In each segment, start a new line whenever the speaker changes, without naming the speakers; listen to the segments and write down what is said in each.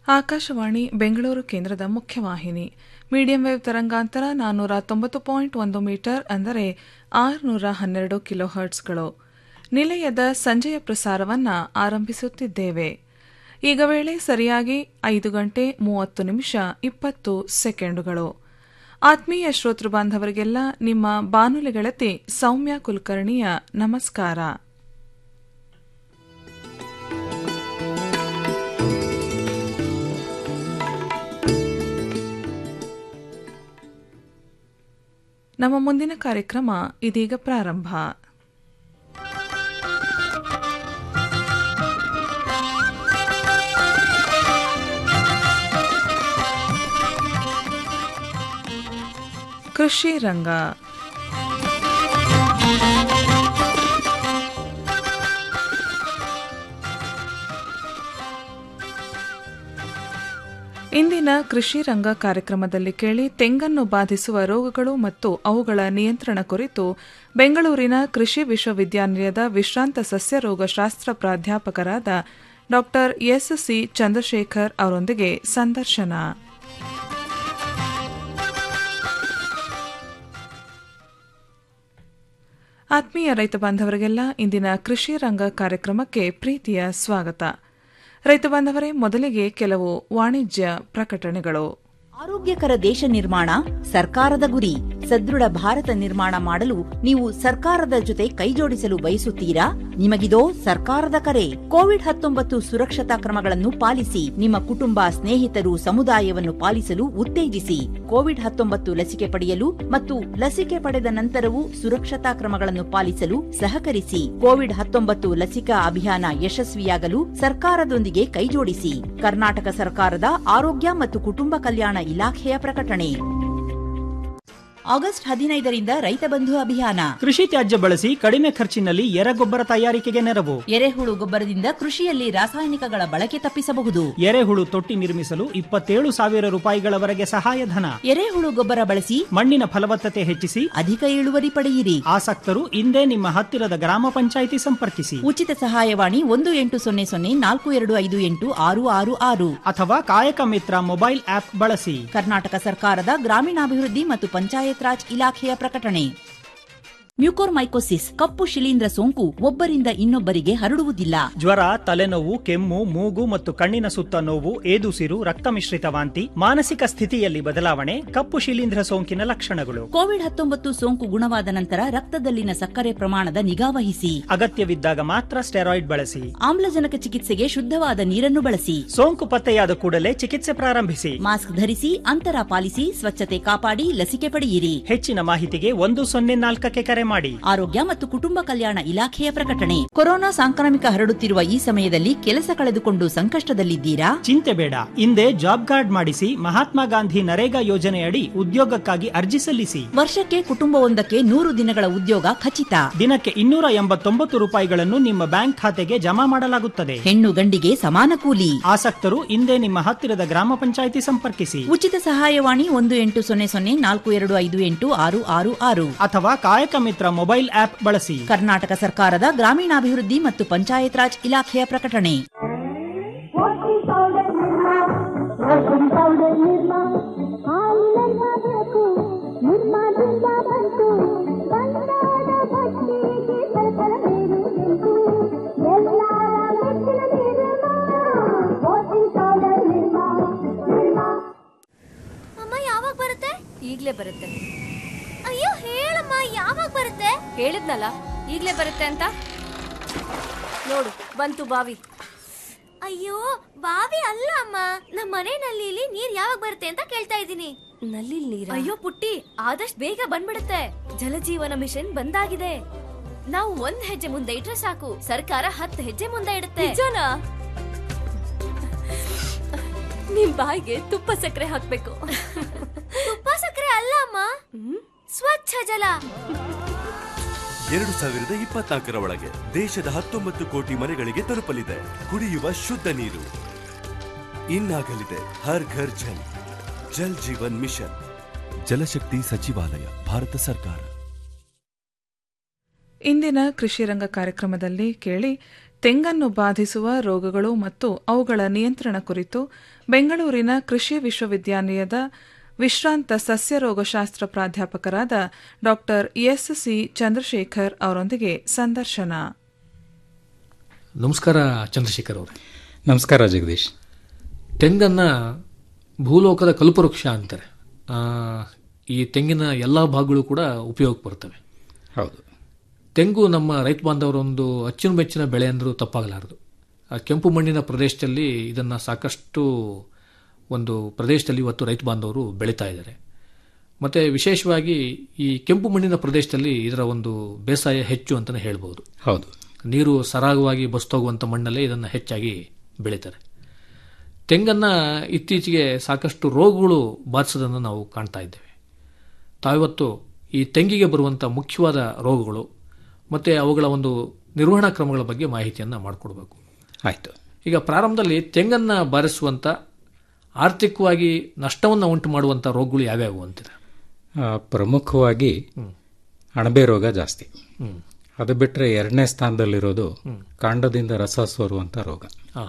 ಆಕಾಶವಾಣಿ ಬೆಂಗಳೂರು ಕೇಂದ್ರದ ಮುಖ್ಯವಾಹಿನಿ medium wave ತರಂಗಾಂತರ ನಾನ್ನೂರ ತೊಂಬತ್ತು ಪಾಯಿಂಟ್ ಒಂದು ಮೀಟರ್ ಅಂದರೆ ಆರುನೂರ ಹನ್ನೆರಡು ಕಿಲೋ ಹರ್ಟ್ಸ್ಗಳು ನಿಲಯದ ಸಂಜೆಯ ಪ್ರಸಾರವನ್ನು ಆರಂಭಿಸುತ್ತಿದ್ದೇವೆ ಈಗ ವೇಳೆ ಸರಿಯಾಗಿ ಐದು ಗಂಟೆ ಮೂವತ್ತು ನಿಮಿಷ ಇಪ್ಪತ್ತು ಸೆಕೆಂಡುಗಳು ಆತ್ಮೀಯ ಶ್ರೋತೃ ಬಾಂಧವರಿಗೆಲ್ಲ ನಿಮ್ಮ ಬಾನುಲಿ ಗೆಳತಿ ಸೌಮ್ಯ ಕುಲಕರ್ಣಿಯ ನಮಸ್ಕಾರ ನಮ್ಮ ಮುಂದಿನ ಕಾರ್ಯಕ್ರಮ ಇದೀಗ ಪ್ರಾರಂಭ ಕೃಷಿ ರಂಗ ಇಂದಿನ ಕೃಷಿ ರಂಗ ಕಾರ್ಯಕ್ರಮದಲ್ಲಿ ಕೇಳಿ ತೆಂಗನ್ನು ಬಾಧಿಸುವ ರೋಗಗಳು ಮತ್ತು ಅವುಗಳ ನಿಯಂತ್ರಣ ಕುರಿತು ಬೆಂಗಳೂರಿನ ಕೃಷಿ ವಿಶ್ವವಿದ್ಯಾನಿಲಯದ ವಿಶ್ರಾಂತ ಸಸ್ಯರೋಗಶಾಸ್ತ್ರ ಪ್ರಾಧ್ಯಾಪಕರಾದ ಡಾ ಎಸ್ಸಿ ಚಂದ್ರಶೇಖರ್ ಅವರೊಂದಿಗೆ ಸಂದರ್ಶನ ಆತ್ಮೀಯ ರೈತ ಬಾಂಧವರಿಗೆಲ್ಲ ಇಂದಿನ ಕೃಷಿ ರಂಗ ಕಾರ್ಯಕ್ರಮಕ್ಕೆ ಪ್ರೀತಿಯ ಸ್ವಾಗತ ರೈತ ಬಾಂಧವರೇ ಮೊದಲಿಗೆ ಕೆಲವು ವಾಣಿಜ್ಯ ಪ್ರಕಟಣೆಗಳು
ಆರೋಗ್ಯಕರ ದೇಶ ನಿರ್ಮಾಣ ಸರ್ಕಾರದ ಗುರಿ ಸದೃಢ ಭಾರತ ನಿರ್ಮಾಣ ಮಾಡಲು ನೀವು ಸರ್ಕಾರದ ಜೊತೆ ಕೈಜೋಡಿಸಲು ಬಯಸುತ್ತೀರಾ ನಿಮಗಿದೋ ಸರ್ಕಾರದ ಕರೆ ಕೋವಿಡ್ ಹತ್ತೊಂಬತ್ತು ಸುರಕ್ಷತಾ ಕ್ರಮಗಳನ್ನು ಪಾಲಿಸಿ ನಿಮ್ಮ ಕುಟುಂಬ ಸ್ನೇಹಿತರು ಸಮುದಾಯವನ್ನು ಪಾಲಿಸಲು ಉತ್ತೇಜಿಸಿ ಕೋವಿಡ್ ಹತ್ತೊಂಬತ್ತು ಲಸಿಕೆ ಪಡೆಯಲು ಮತ್ತು ಲಸಿಕೆ ಪಡೆದ ನಂತರವೂ ಸುರಕ್ಷತಾ ಕ್ರಮಗಳನ್ನು ಪಾಲಿಸಲು ಸಹಕರಿಸಿ ಕೋವಿಡ್ ಹತ್ತೊಂಬತ್ತು ಲಸಿಕಾ ಅಭಿಯಾನ ಯಶಸ್ವಿಯಾಗಲು ಸರ್ಕಾರದೊಂದಿಗೆ ಕೈಜೋಡಿಸಿ ಕರ್ನಾಟಕ ಸರ್ಕಾರದ ಆರೋಗ್ಯ ಮತ್ತು ಕುಟುಂಬ ಕಲ್ಯಾಣ ಇಲಾಖೆಯ ಪ್ರಕಟಣೆ ಆಗಸ್ಟ್ ಹದಿನೈದರಿಂದ ರೈತ ಬಂಧು ಅಭಿಯಾನ
ಕೃಷಿ ತ್ಯಾಜ್ಯ ಬಳಸಿ ಕಡಿಮೆ ಖರ್ಚಿನಲ್ಲಿ ಎರೆಗೊಬ್ಬರ ತಯಾರಿಕೆಗೆ ನೆರವು
ಎರೆಹುಳು ಗೊಬ್ಬರದಿಂದ ಕೃಷಿಯಲ್ಲಿ ರಾಸಾಯನಿಕಗಳ ಬಳಕೆ ತಪ್ಪಿಸಬಹುದು
ಎರೆಹುಳು ತೊಟ್ಟಿ ನಿರ್ಮಿಸಲು ಇಪ್ಪತ್ತೇಳು ಸಾವಿರ ರೂಪಾಯಿಗಳವರೆಗೆ ಸಹಾಯಧನ
ಎರೆಹುಳು ಗೊಬ್ಬರ ಬಳಸಿ
ಮಣ್ಣಿನ ಫಲವತ್ತತೆ ಹೆಚ್ಚಿಸಿ
ಅಧಿಕ ಇಳುವರಿ ಪಡೆಯಿರಿ
ಆಸಕ್ತರು ಇಂದೇ ನಿಮ್ಮ ಹತ್ತಿರದ ಗ್ರಾಮ ಪಂಚಾಯಿತಿ ಸಂಪರ್ಕಿಸಿ
ಉಚಿತ ಸಹಾಯವಾಣಿ ಒಂದು ಎಂಟು ಸೊನ್ನೆ ಸೊನ್ನೆ ನಾಲ್ಕು ಎರಡು ಐದು ಎಂಟು ಆರು ಆರು ಆರು
ಅಥವಾ ಕಾಯಕ ಮಿತ್ರ ಮೊಬೈಲ್ ಆಪ್ ಬಳಸಿ
ಕರ್ನಾಟಕ ಸರ್ಕಾರದ ಗ್ರಾಮೀಣಾಭಿವೃದ್ಧಿ ಮತ್ತು ಪಂಚಾಯತ್ ರಾಜ್ ಇಲಾಖೆಯ ಪ್ರಕಟಣೆ ಮ್ಯೂಕೋರ್ಮೈಕೋಸಿಸ್ ಕಪ್ಪು ಶಿಲೀಂಧ್ರ ಸೋಂಕು ಒಬ್ಬರಿಂದ ಇನ್ನೊಬ್ಬರಿಗೆ ಹರಡುವುದಿಲ್ಲ
ಜ್ವರ ತಲೆನೋವು ಕೆಮ್ಮು ಮೂಗು ಮತ್ತು ಕಣ್ಣಿನ ಸುತ್ತ ನೋವು ಏದುಸಿರು ರಕ್ತ ಮಿಶ್ರಿತ ವಾಂತಿ ಮಾನಸಿಕ ಸ್ಥಿತಿಯಲ್ಲಿ ಬದಲಾವಣೆ ಕಪ್ಪು ಶಿಲೀಂಧ್ರ ಸೋಂಕಿನ ಲಕ್ಷಣಗಳು
ಕೋವಿಡ್ ಹತ್ತೊಂಬತ್ತು ಸೋಂಕು ಗುಣವಾದ ನಂತರ ರಕ್ತದಲ್ಲಿನ ಸಕ್ಕರೆ ಪ್ರಮಾಣದ ನಿಗಾವಹಿಸಿ
ಅಗತ್ಯವಿದ್ದಾಗ ಮಾತ್ರ ಸ್ಟೆರಾಯ್ಡ್ ಬಳಸಿ
ಆಮ್ಲಜನಕ ಚಿಕಿತ್ಸೆಗೆ ಶುದ್ಧವಾದ ನೀರನ್ನು ಬಳಸಿ
ಸೋಂಕು ಪತ್ತೆಯಾದ ಕೂಡಲೇ ಚಿಕಿತ್ಸೆ ಪ್ರಾರಂಭಿಸಿ
ಮಾಸ್ಕ್ ಧರಿಸಿ ಅಂತರ ಪಾಲಿಸಿ ಸ್ವಚ್ಛತೆ ಕಾಪಾಡಿ ಲಸಿಕೆ ಪಡೆಯಿರಿ
ಹೆಚ್ಚಿನ ಮಾಹಿತಿಗೆ ಒಂದು ಸೊನ್ನೆ ನಾಲ್ಕಕ್ಕೆ ಕರೆ ಮಾಡಿ
ಆರೋಗ್ಯ ಮತ್ತು ಕುಟುಂಬ ಕಲ್ಯಾಣ ಇಲಾಖೆಯ ಪ್ರಕಟಣೆ ಕೊರೋನಾ ಸಾಂಕ್ರಾಮಿಕ ಹರಡುತ್ತಿರುವ ಈ ಸಮಯದಲ್ಲಿ ಕೆಲಸ ಕಳೆದುಕೊಂಡು ಸಂಕಷ್ಟದಲ್ಲಿದ್ದೀರಾ
ಚಿಂತೆ ಬೇಡ ಹಿಂದೆ ಜಾಬ್ ಕಾರ್ಡ್ ಮಾಡಿಸಿ ಮಹಾತ್ಮ ಗಾಂಧಿ ನರೇಗಾ ಯೋಜನೆಯಡಿ ಉದ್ಯೋಗಕ್ಕಾಗಿ ಅರ್ಜಿ ಸಲ್ಲಿಸಿ
ವರ್ಷಕ್ಕೆ ಕುಟುಂಬವೊಂದಕ್ಕೆ ನೂರು ದಿನಗಳ ಉದ್ಯೋಗ ಖಚಿತ
ದಿನಕ್ಕೆ ಇನ್ನೂರ ಎಂಬತ್ತೊಂಬತ್ತು ರೂಪಾಯಿಗಳನ್ನು ನಿಮ್ಮ ಬ್ಯಾಂಕ್ ಖಾತೆಗೆ ಜಮಾ ಮಾಡಲಾಗುತ್ತದೆ
ಹೆಣ್ಣು ಗಂಡಿಗೆ ಸಮಾನ ಕೂಲಿ
ಆಸಕ್ತರು ಹಿಂದೆ ನಿಮ್ಮ ಹತ್ತಿರದ ಗ್ರಾಮ ಪಂಚಾಯಿತಿ ಸಂಪರ್ಕಿಸಿ
ಉಚಿತ ಸಹಾಯವಾಣಿ ಒಂದು ಎಂಟು ಸೊನ್ನೆ ಸೊನ್ನೆ ನಾಲ್ಕು ಎರಡು ಐದು ಎಂಟು ಆರು ಆರು ಆರು
ಅಥವಾ ಕಾಯಕ ಮಿತ್ರ ಮೊಬೈಲ್ ಆಪ್ ಬಳಸಿ
ಕರ್ನಾಟಕ ಸರ್ಕಾರದ ಗ್ರಾಮೀಣಾಭಿವೃದ್ಧಿ ಮತ್ತು ಪಂಚಾಯತ್ ರಾಜ್ ಇಲಾಖೆಯ ಪ್ರಕಟಣೆ
washing powder Nirma washing powder Nirma ಹಾಲಿನ ಬೇಕು ನಿರ್ಮಾದಿಂದ ಬಂತು ಬಂದಾದ ಬಟ್ಟೆಗೆ ಸರಸರ ನೀರು ನಿಂತು ಎಲ್ಲರ ಮೆಚ್ಚಿನ ನಿರ್ಮಾ ವಾಷಿಂಗ್ ಪೌಡರ್ ನಿರ್ಮಾ ನಿರ್ಮಾ
ಅಮ್ಮ ಯಾವಾಗ ಬರುತ್ತೆ ಈಗ್ಲೇ ಬರುತ್ತೆ ಅಯ್ಯೋ ಹೇಳಮ್ಮ ಯಾವಾಗ ಬರುತ್ತೆ ಹೇಳಿದ್ನಲ್ಲ ಈಗ್ಲೇ ಬರುತ್ತೆ ಅಂತ ನೋಡು ಬಂತು ಬಾವಿ ಅಯ್ಯೋ ಬಾವಿ ಅಲ್ಲ ಅಮ್ಮ ನಮ್ಮ ಮನೆ ನಲ್ಲಿಲಿ ನೀರ್ ಯಾವಾಗ ಬರುತ್ತೆ ಅಂತ ಕೇಳ್ತಾ ಇದ್ದೀನಿ ನಲ್ಲಿ ನೀರ ಅಯ್ಯೋ ಪುಟ್ಟಿ ಆದಷ್ಟು ಬೇಗ ಬಂದ್ಬಿಡುತ್ತೆ ಜಲಜೀವನ ಮಿಷನ್ ಬಂದಾಗಿದೆ ನಾವು ಒಂದ್ ಹೆಜ್ಜೆ ಮುಂದೆ ಇಟ್ರೆ ಸಾಕು ಸರ್ಕಾರ ಹತ್ತು ಹೆಜ್ಜೆ ಮುಂದೆ ಇಡುತ್ತೆ ನಿಜನಾ ನಿಮ್ ಬಾಯಿಗೆ ತುಪ್ಪ ಸಕ್ಕರೆ ಹಾಕ್ಬೇಕು ತುಪ್ಪ ಸಕ್ಕರೆ ಅಲ್ಲ ಅಮ್ಮ ಸ್ವಚ್ಛ ಜಲ
ಎರಡು ಸಾವಿರದ ಇಪ್ಪತ್ನಾಲ್ಕರ ಒಳಗೆ ದೇಶದ ಹತ್ತೊಂಬತ್ತು ಕೋಟಿ ಮನೆಗಳಿಗೆ ತಲುಪಲಿದೆ ಕುಡಿಯುವ ಶುದ್ಧ ನೀರು ಇನ್ನಾಗಲಿದೆ ಹರ್ ಘರ್ ಜಲ್ ಜಲ್ ಜೀವನ್ ಮಿಷನ್ ಜಲಶಕ್ತಿ ಸಚಿವಾಲಯ ಭಾರತ ಸರ್ಕಾರ
ಇಂದಿನ ಕೃಷಿ ರಂಗ ಕಾರ್ಯಕ್ರಮದಲ್ಲಿ ಕೇಳಿ ತೆಂಗನ್ನು ಬಾಧಿಸುವ ರೋಗಗಳು ಮತ್ತು ಅವುಗಳ ನಿಯಂತ್ರಣ ಕುರಿತು ಬೆಂಗಳೂರಿನ ಕೃಷಿ ವಿಶ್ವವಿದ್ಯಾಲಯದ ವಿಶ್ರಾಂತ ಸಸ್ಯ ರೋಗಶಾಸ್ತ್ರ ಪ್ರಾಧ್ಯಾಪಕರಾದ ಡಾ ಎಸ್ಸಿ ಚಂದ್ರಶೇಖರ್ ಅವರೊಂದಿಗೆ ಸಂದರ್ಶನ
ನಮಸ್ಕಾರ ಚಂದ್ರಶೇಖರ್ ಅವರೇ
ನಮಸ್ಕಾರ ಜಗದೀಶ್
ತೆಂಗನ್ನ ಭೂಲೋಕದ ಕಲ್ಪವೃಕ್ಷ ಅಂತಾರೆ ಆ, ಈ ತೆಂಗಿನ ಎಲ್ಲ ಭಾಗಗಳು ಕೂಡ ಉಪಯೋಗಕ್ಕೆ ಬರ್ತವೆ
ಹೌದು
ತೆಂಗು ನಮ್ಮ ರೈತ ಬಾಂಧವರೊಂದು ಅಚ್ಚು ಮೆಚ್ಚಿನ ಬೆಳೆ ಅಂದರೂ ತಪ್ಪಾಗಲಾರದು ಆ ಕೆಂಪು ಮಣ್ಣಿನ ಪ್ರದೇಶದಲ್ಲಿ ಇದನ್ನು ಸಾಕಷ್ಟು ಒಂದು ಪ್ರದೇಶದಲ್ಲಿ ಇವತ್ತು ರೈತ ಬಾಂಧವರು ಬೆಳೀತಾ ಇದ್ದಾರೆ ಮತ್ತು ವಿಶೇಷವಾಗಿ ಈ ಕೆಂಪು ಮಣ್ಣಿನ ಪ್ರದೇಶದಲ್ಲಿ ಇದರ ಒಂದು ಬೇಸಾಯ ಹೆಚ್ಚು ಅಂತಲೇ ಹೇಳ್ಬೋದು
ಹೌದು
ನೀರು ಸರಾಗವಾಗಿ ಬಸ್ತೋಗುವಂಥ ಮಣ್ಣಲ್ಲೇ ಇದನ್ನು ಹೆಚ್ಚಾಗಿ ಬೆಳೀತಾರೆ ತೆಂಗನ್ನು ಇತ್ತೀಚೆಗೆ ಸಾಕಷ್ಟು ರೋಗಗಳು ಬಾಧಿಸೋದನ್ನು ನಾವು ಕಾಣ್ತಾ ಇದ್ದೇವೆ ತಾವಿವತ್ತು ಈ ತೆಂಗಿಗೆ ಬರುವಂಥ ಮುಖ್ಯವಾದ ರೋಗಗಳು ಮತ್ತು ಅವುಗಳ ಒಂದು ನಿರ್ವಹಣಾ ಕ್ರಮಗಳ ಬಗ್ಗೆ ಮಾಹಿತಿಯನ್ನು ಮಾಡಿಕೊಡ್ಬೇಕು
ಆಯಿತು
ಈಗ ಪ್ರಾರಂಭದಲ್ಲಿ ತೆಂಗನ್ನು ಬಾರಿಸುವಂಥ ಆರ್ಥಿಕವಾಗಿ ನಷ್ಟವನ್ನು ಉಂಟು ಮಾಡುವಂಥ ರೋಗಗಳು ಯಾವ್ಯಾವು ಅಂತೀರ
ಆ, ಪ್ರಮುಖವಾಗಿ ಅಣಬೆ ರೋಗ ಜಾಸ್ತಿ
ಹ್ಮ್.
ಅದು ಬಿಟ್ಟರೆ ಎರಡನೇ ಸ್ಥಾನದಲ್ಲಿರೋದು ಕಾಂಡದಿಂದ ರಸ ಸೋರುವಂಥ ರೋಗ
ಆ,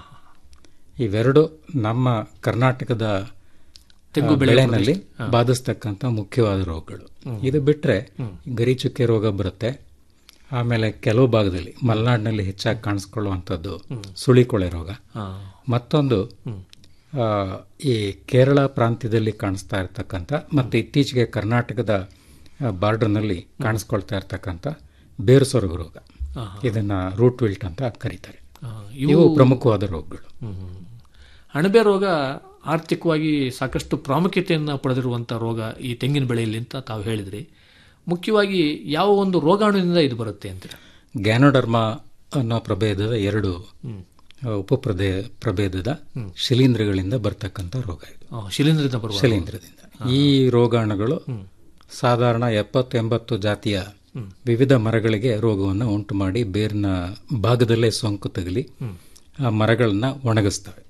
ಇವೆರಡು ನಮ್ಮ ಕರ್ನಾಟಕದ
ತೆಂಗು
ಆ,
ಬೆಳೆಯುವ
ಬೆಳೆನಲ್ಲಿ ಬಾಧಿಸ್ತಕ್ಕಂಥ ಮುಖ್ಯವಾದ ರೋಗಗಳು ಇದು ಬಿಟ್ಟರೆ ಗರಿ ಚುಕ್ಕೆ ರೋಗ ಬರುತ್ತೆ ಆಮೇಲೆ ಕೆಲವು ಭಾಗದಲ್ಲಿ ಮಲೆನಾಡಿನಲ್ಲಿ ಹೆಚ್ಚಾಗಿ ಕಾಣಿಸ್ಕೊಳ್ಳುವಂಥದ್ದು ಸುಳಿಕೊಳೆ ರೋಗ
ಆ,
ಮತ್ತೊಂದು ಆ, ಈ ಕೇರಳ ಪ್ರಾಂತ್ಯದಲ್ಲಿ ಕಾಣಿಸ್ತಾ ಇರ್ತಕ್ಕಂಥ ಮತ್ತು ಇತ್ತೀಚೆಗೆ ಕರ್ನಾಟಕದ ಬಾರ್ಡರ್ನಲ್ಲಿ ಕಾಣಿಸ್ಕೊಳ್ತಾ ಇರ್ತಕ್ಕಂಥ ಬೇರುಸೊರಗು ರೋಗ ಇದನ್ನ ರೂಟ್ ವಿಲ್ಟ್ ಅಂತ ಕರೀತಾರೆ
ಆ,
ಇವು ಪ್ರಮುಖವಾದ ರೋಗಗಳು
ಹ್ಮ್. ಅಣಬೆ ರೋಗ ಆರ್ಥಿಕವಾಗಿ ಸಾಕಷ್ಟು ಪ್ರಾಮುಖ್ಯತೆಯನ್ನು ಪಡೆದಿರುವಂಥ ರೋಗ ಈ ತೆಂಗಿನ ಬೆಳೆಯಲ್ಲಿ ಅಂತ ತಾವು ಹೇಳಿದ್ರಿ ಮುಖ್ಯವಾಗಿ ಯಾವ ಒಂದು ರೋಗಾಣುವಿನಿಂದ ಇದು ಬರುತ್ತೆ ಅಂತೀರ
ಗ್ಯಾನೋಡರ್ಮಾ ಅನ್ನೋ ಪ್ರಭೇದದ ಎರಡು ಆ, ಉಪಪ್ರಭೇ ಪ್ರಭೇದದ ಶಿಲೀಂಧ್ರಗಳಿಂದ ಬರ್ತಕ್ಕಂಥ ರೋಗ ಇದು
ಆ, ಶಿಲೀಂಧ್ರದಿಂದ ಬರುವ
ಶಿಲೀಂಧ್ರದಿಂದ ಈ ರೋಗಾಣುಗಳು ಸಾಧಾರಣ ಎಪ್ಪತ್ತು ಎಂಬತ್ತು ಜಾತಿಯ ವಿವಿಧ ಮರಗಳಿಗೆ ರೋಗವನ್ನು ಉಂಟು ಮಾಡಿ ಬೇರಿನ ಭಾಗದಲ್ಲೇ ಸೋಂಕು ತಗಲಿ ಆ ಮರಗಳನ್ನ ಒಣಗಿಸ್ತವೆ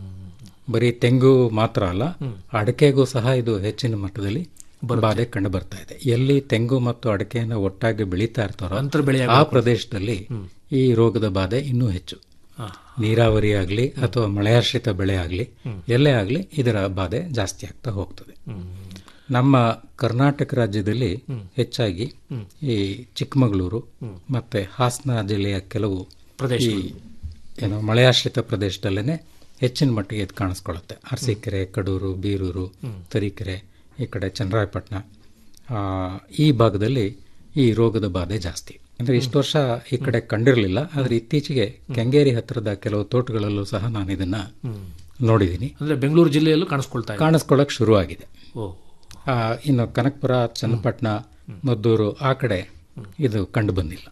ಬರೀ ತೆಂಗು ಮಾತ್ರ ಅಲ್ಲ ಅಡಕೆಗೂ ಸಹ ಇದು ಹೆಚ್ಚಿನ ಮಟ್ಟದಲ್ಲಿ ಬಾಧೆ ಕಂಡು ಬರ್ತಾ ಇದೆ ಎಲ್ಲಿ ತೆಂಗು ಮತ್ತು ಅಡಕೆಯನ್ನು ಒಟ್ಟಾಗಿ ಬೆಳೀತಾ ಇರ್ತಾರೋ
ಅಂತರ ಬೆಳೆ
ಆ ಪ್ರದೇಶದಲ್ಲಿ ಈ ರೋಗದ ಬಾಧೆ ಇನ್ನೂ ಹೆಚ್ಚು ನೀರಾವರಿ ಆಗಲಿ ಅಥವಾ ಮಳೆಯಾಶ್ರಿತ ಬೆಳೆ ಆಗಲಿ ಎಲ್ಲೇ ಆಗಲಿ ಇದರ ಬಾಧೆ ಜಾಸ್ತಿ ಆಗ್ತಾ ಹೋಗ್ತದೆ ನಮ್ಮ ಕರ್ನಾಟಕ ರಾಜ್ಯದಲ್ಲಿ ಹೆಚ್ಚಾಗಿ ಈ ಚಿಕ್ಕಮಗಳೂರು ಮತ್ತೆ ಹಾಸನ ಜಿಲ್ಲೆಯ ಕೆಲವು ಈ ಏನೋ ಮಳೆಯಾಶ್ರಿತ ಪ್ರದೇಶದಲ್ಲೇ ಹೆಚ್ಚಿನ ಮಟ್ಟಿಗೆ ಇದು ಕಾಣಿಸ್ಕೊಳ್ಳುತ್ತೆ ಅರಸೀಕೆರೆ ಕಡೂರು ಬೀರೂರು ತರೀಕೆರೆ ಈ ಕಡೆ ಚನ್ನರಾಯಪಟ್ಟಣ ಆ, ಈ ಭಾಗದಲ್ಲಿ ಈ ರೋಗದ ಬಾಧೆ ಜಾಸ್ತಿ ಅಂದ್ರೆ ಇಷ್ಟು ವರ್ಷ ಈ ಕಡೆ ಕಂಡಿರಲಿಲ್ಲ ಆದ್ರೆ ಇತ್ತೀಚೆಗೆ ಕೆಂಗೇರಿ ಹತ್ತಿರದ ಕೆಲವು ತೋಟಗಳಲ್ಲೂ ಸಹ ನಾನು ಇದನ್ನ ನೋಡಿದ್ದೀನಿ
ಅಂದ್ರೆ ಬೆಂಗಳೂರು ಜಿಲ್ಲೆಯಲ್ಲೂ ಕಾಣಿಸ್ಕೊಳ್ತಾ ಇದೆ
ಕಾಣಿಸ್ಕೊಳ್ಳೋಕೆ ಶುರುವಾಗಿದೆ
ಓ
ಆ, ಇನ್ನು ಕನಕಪುರ ಚನ್ನಪಟ್ಟಣ ಮದ್ದೂರು ಆ ಕಡೆ ಇದು ಕಂಡು ಬಂದಿಲ್ಲ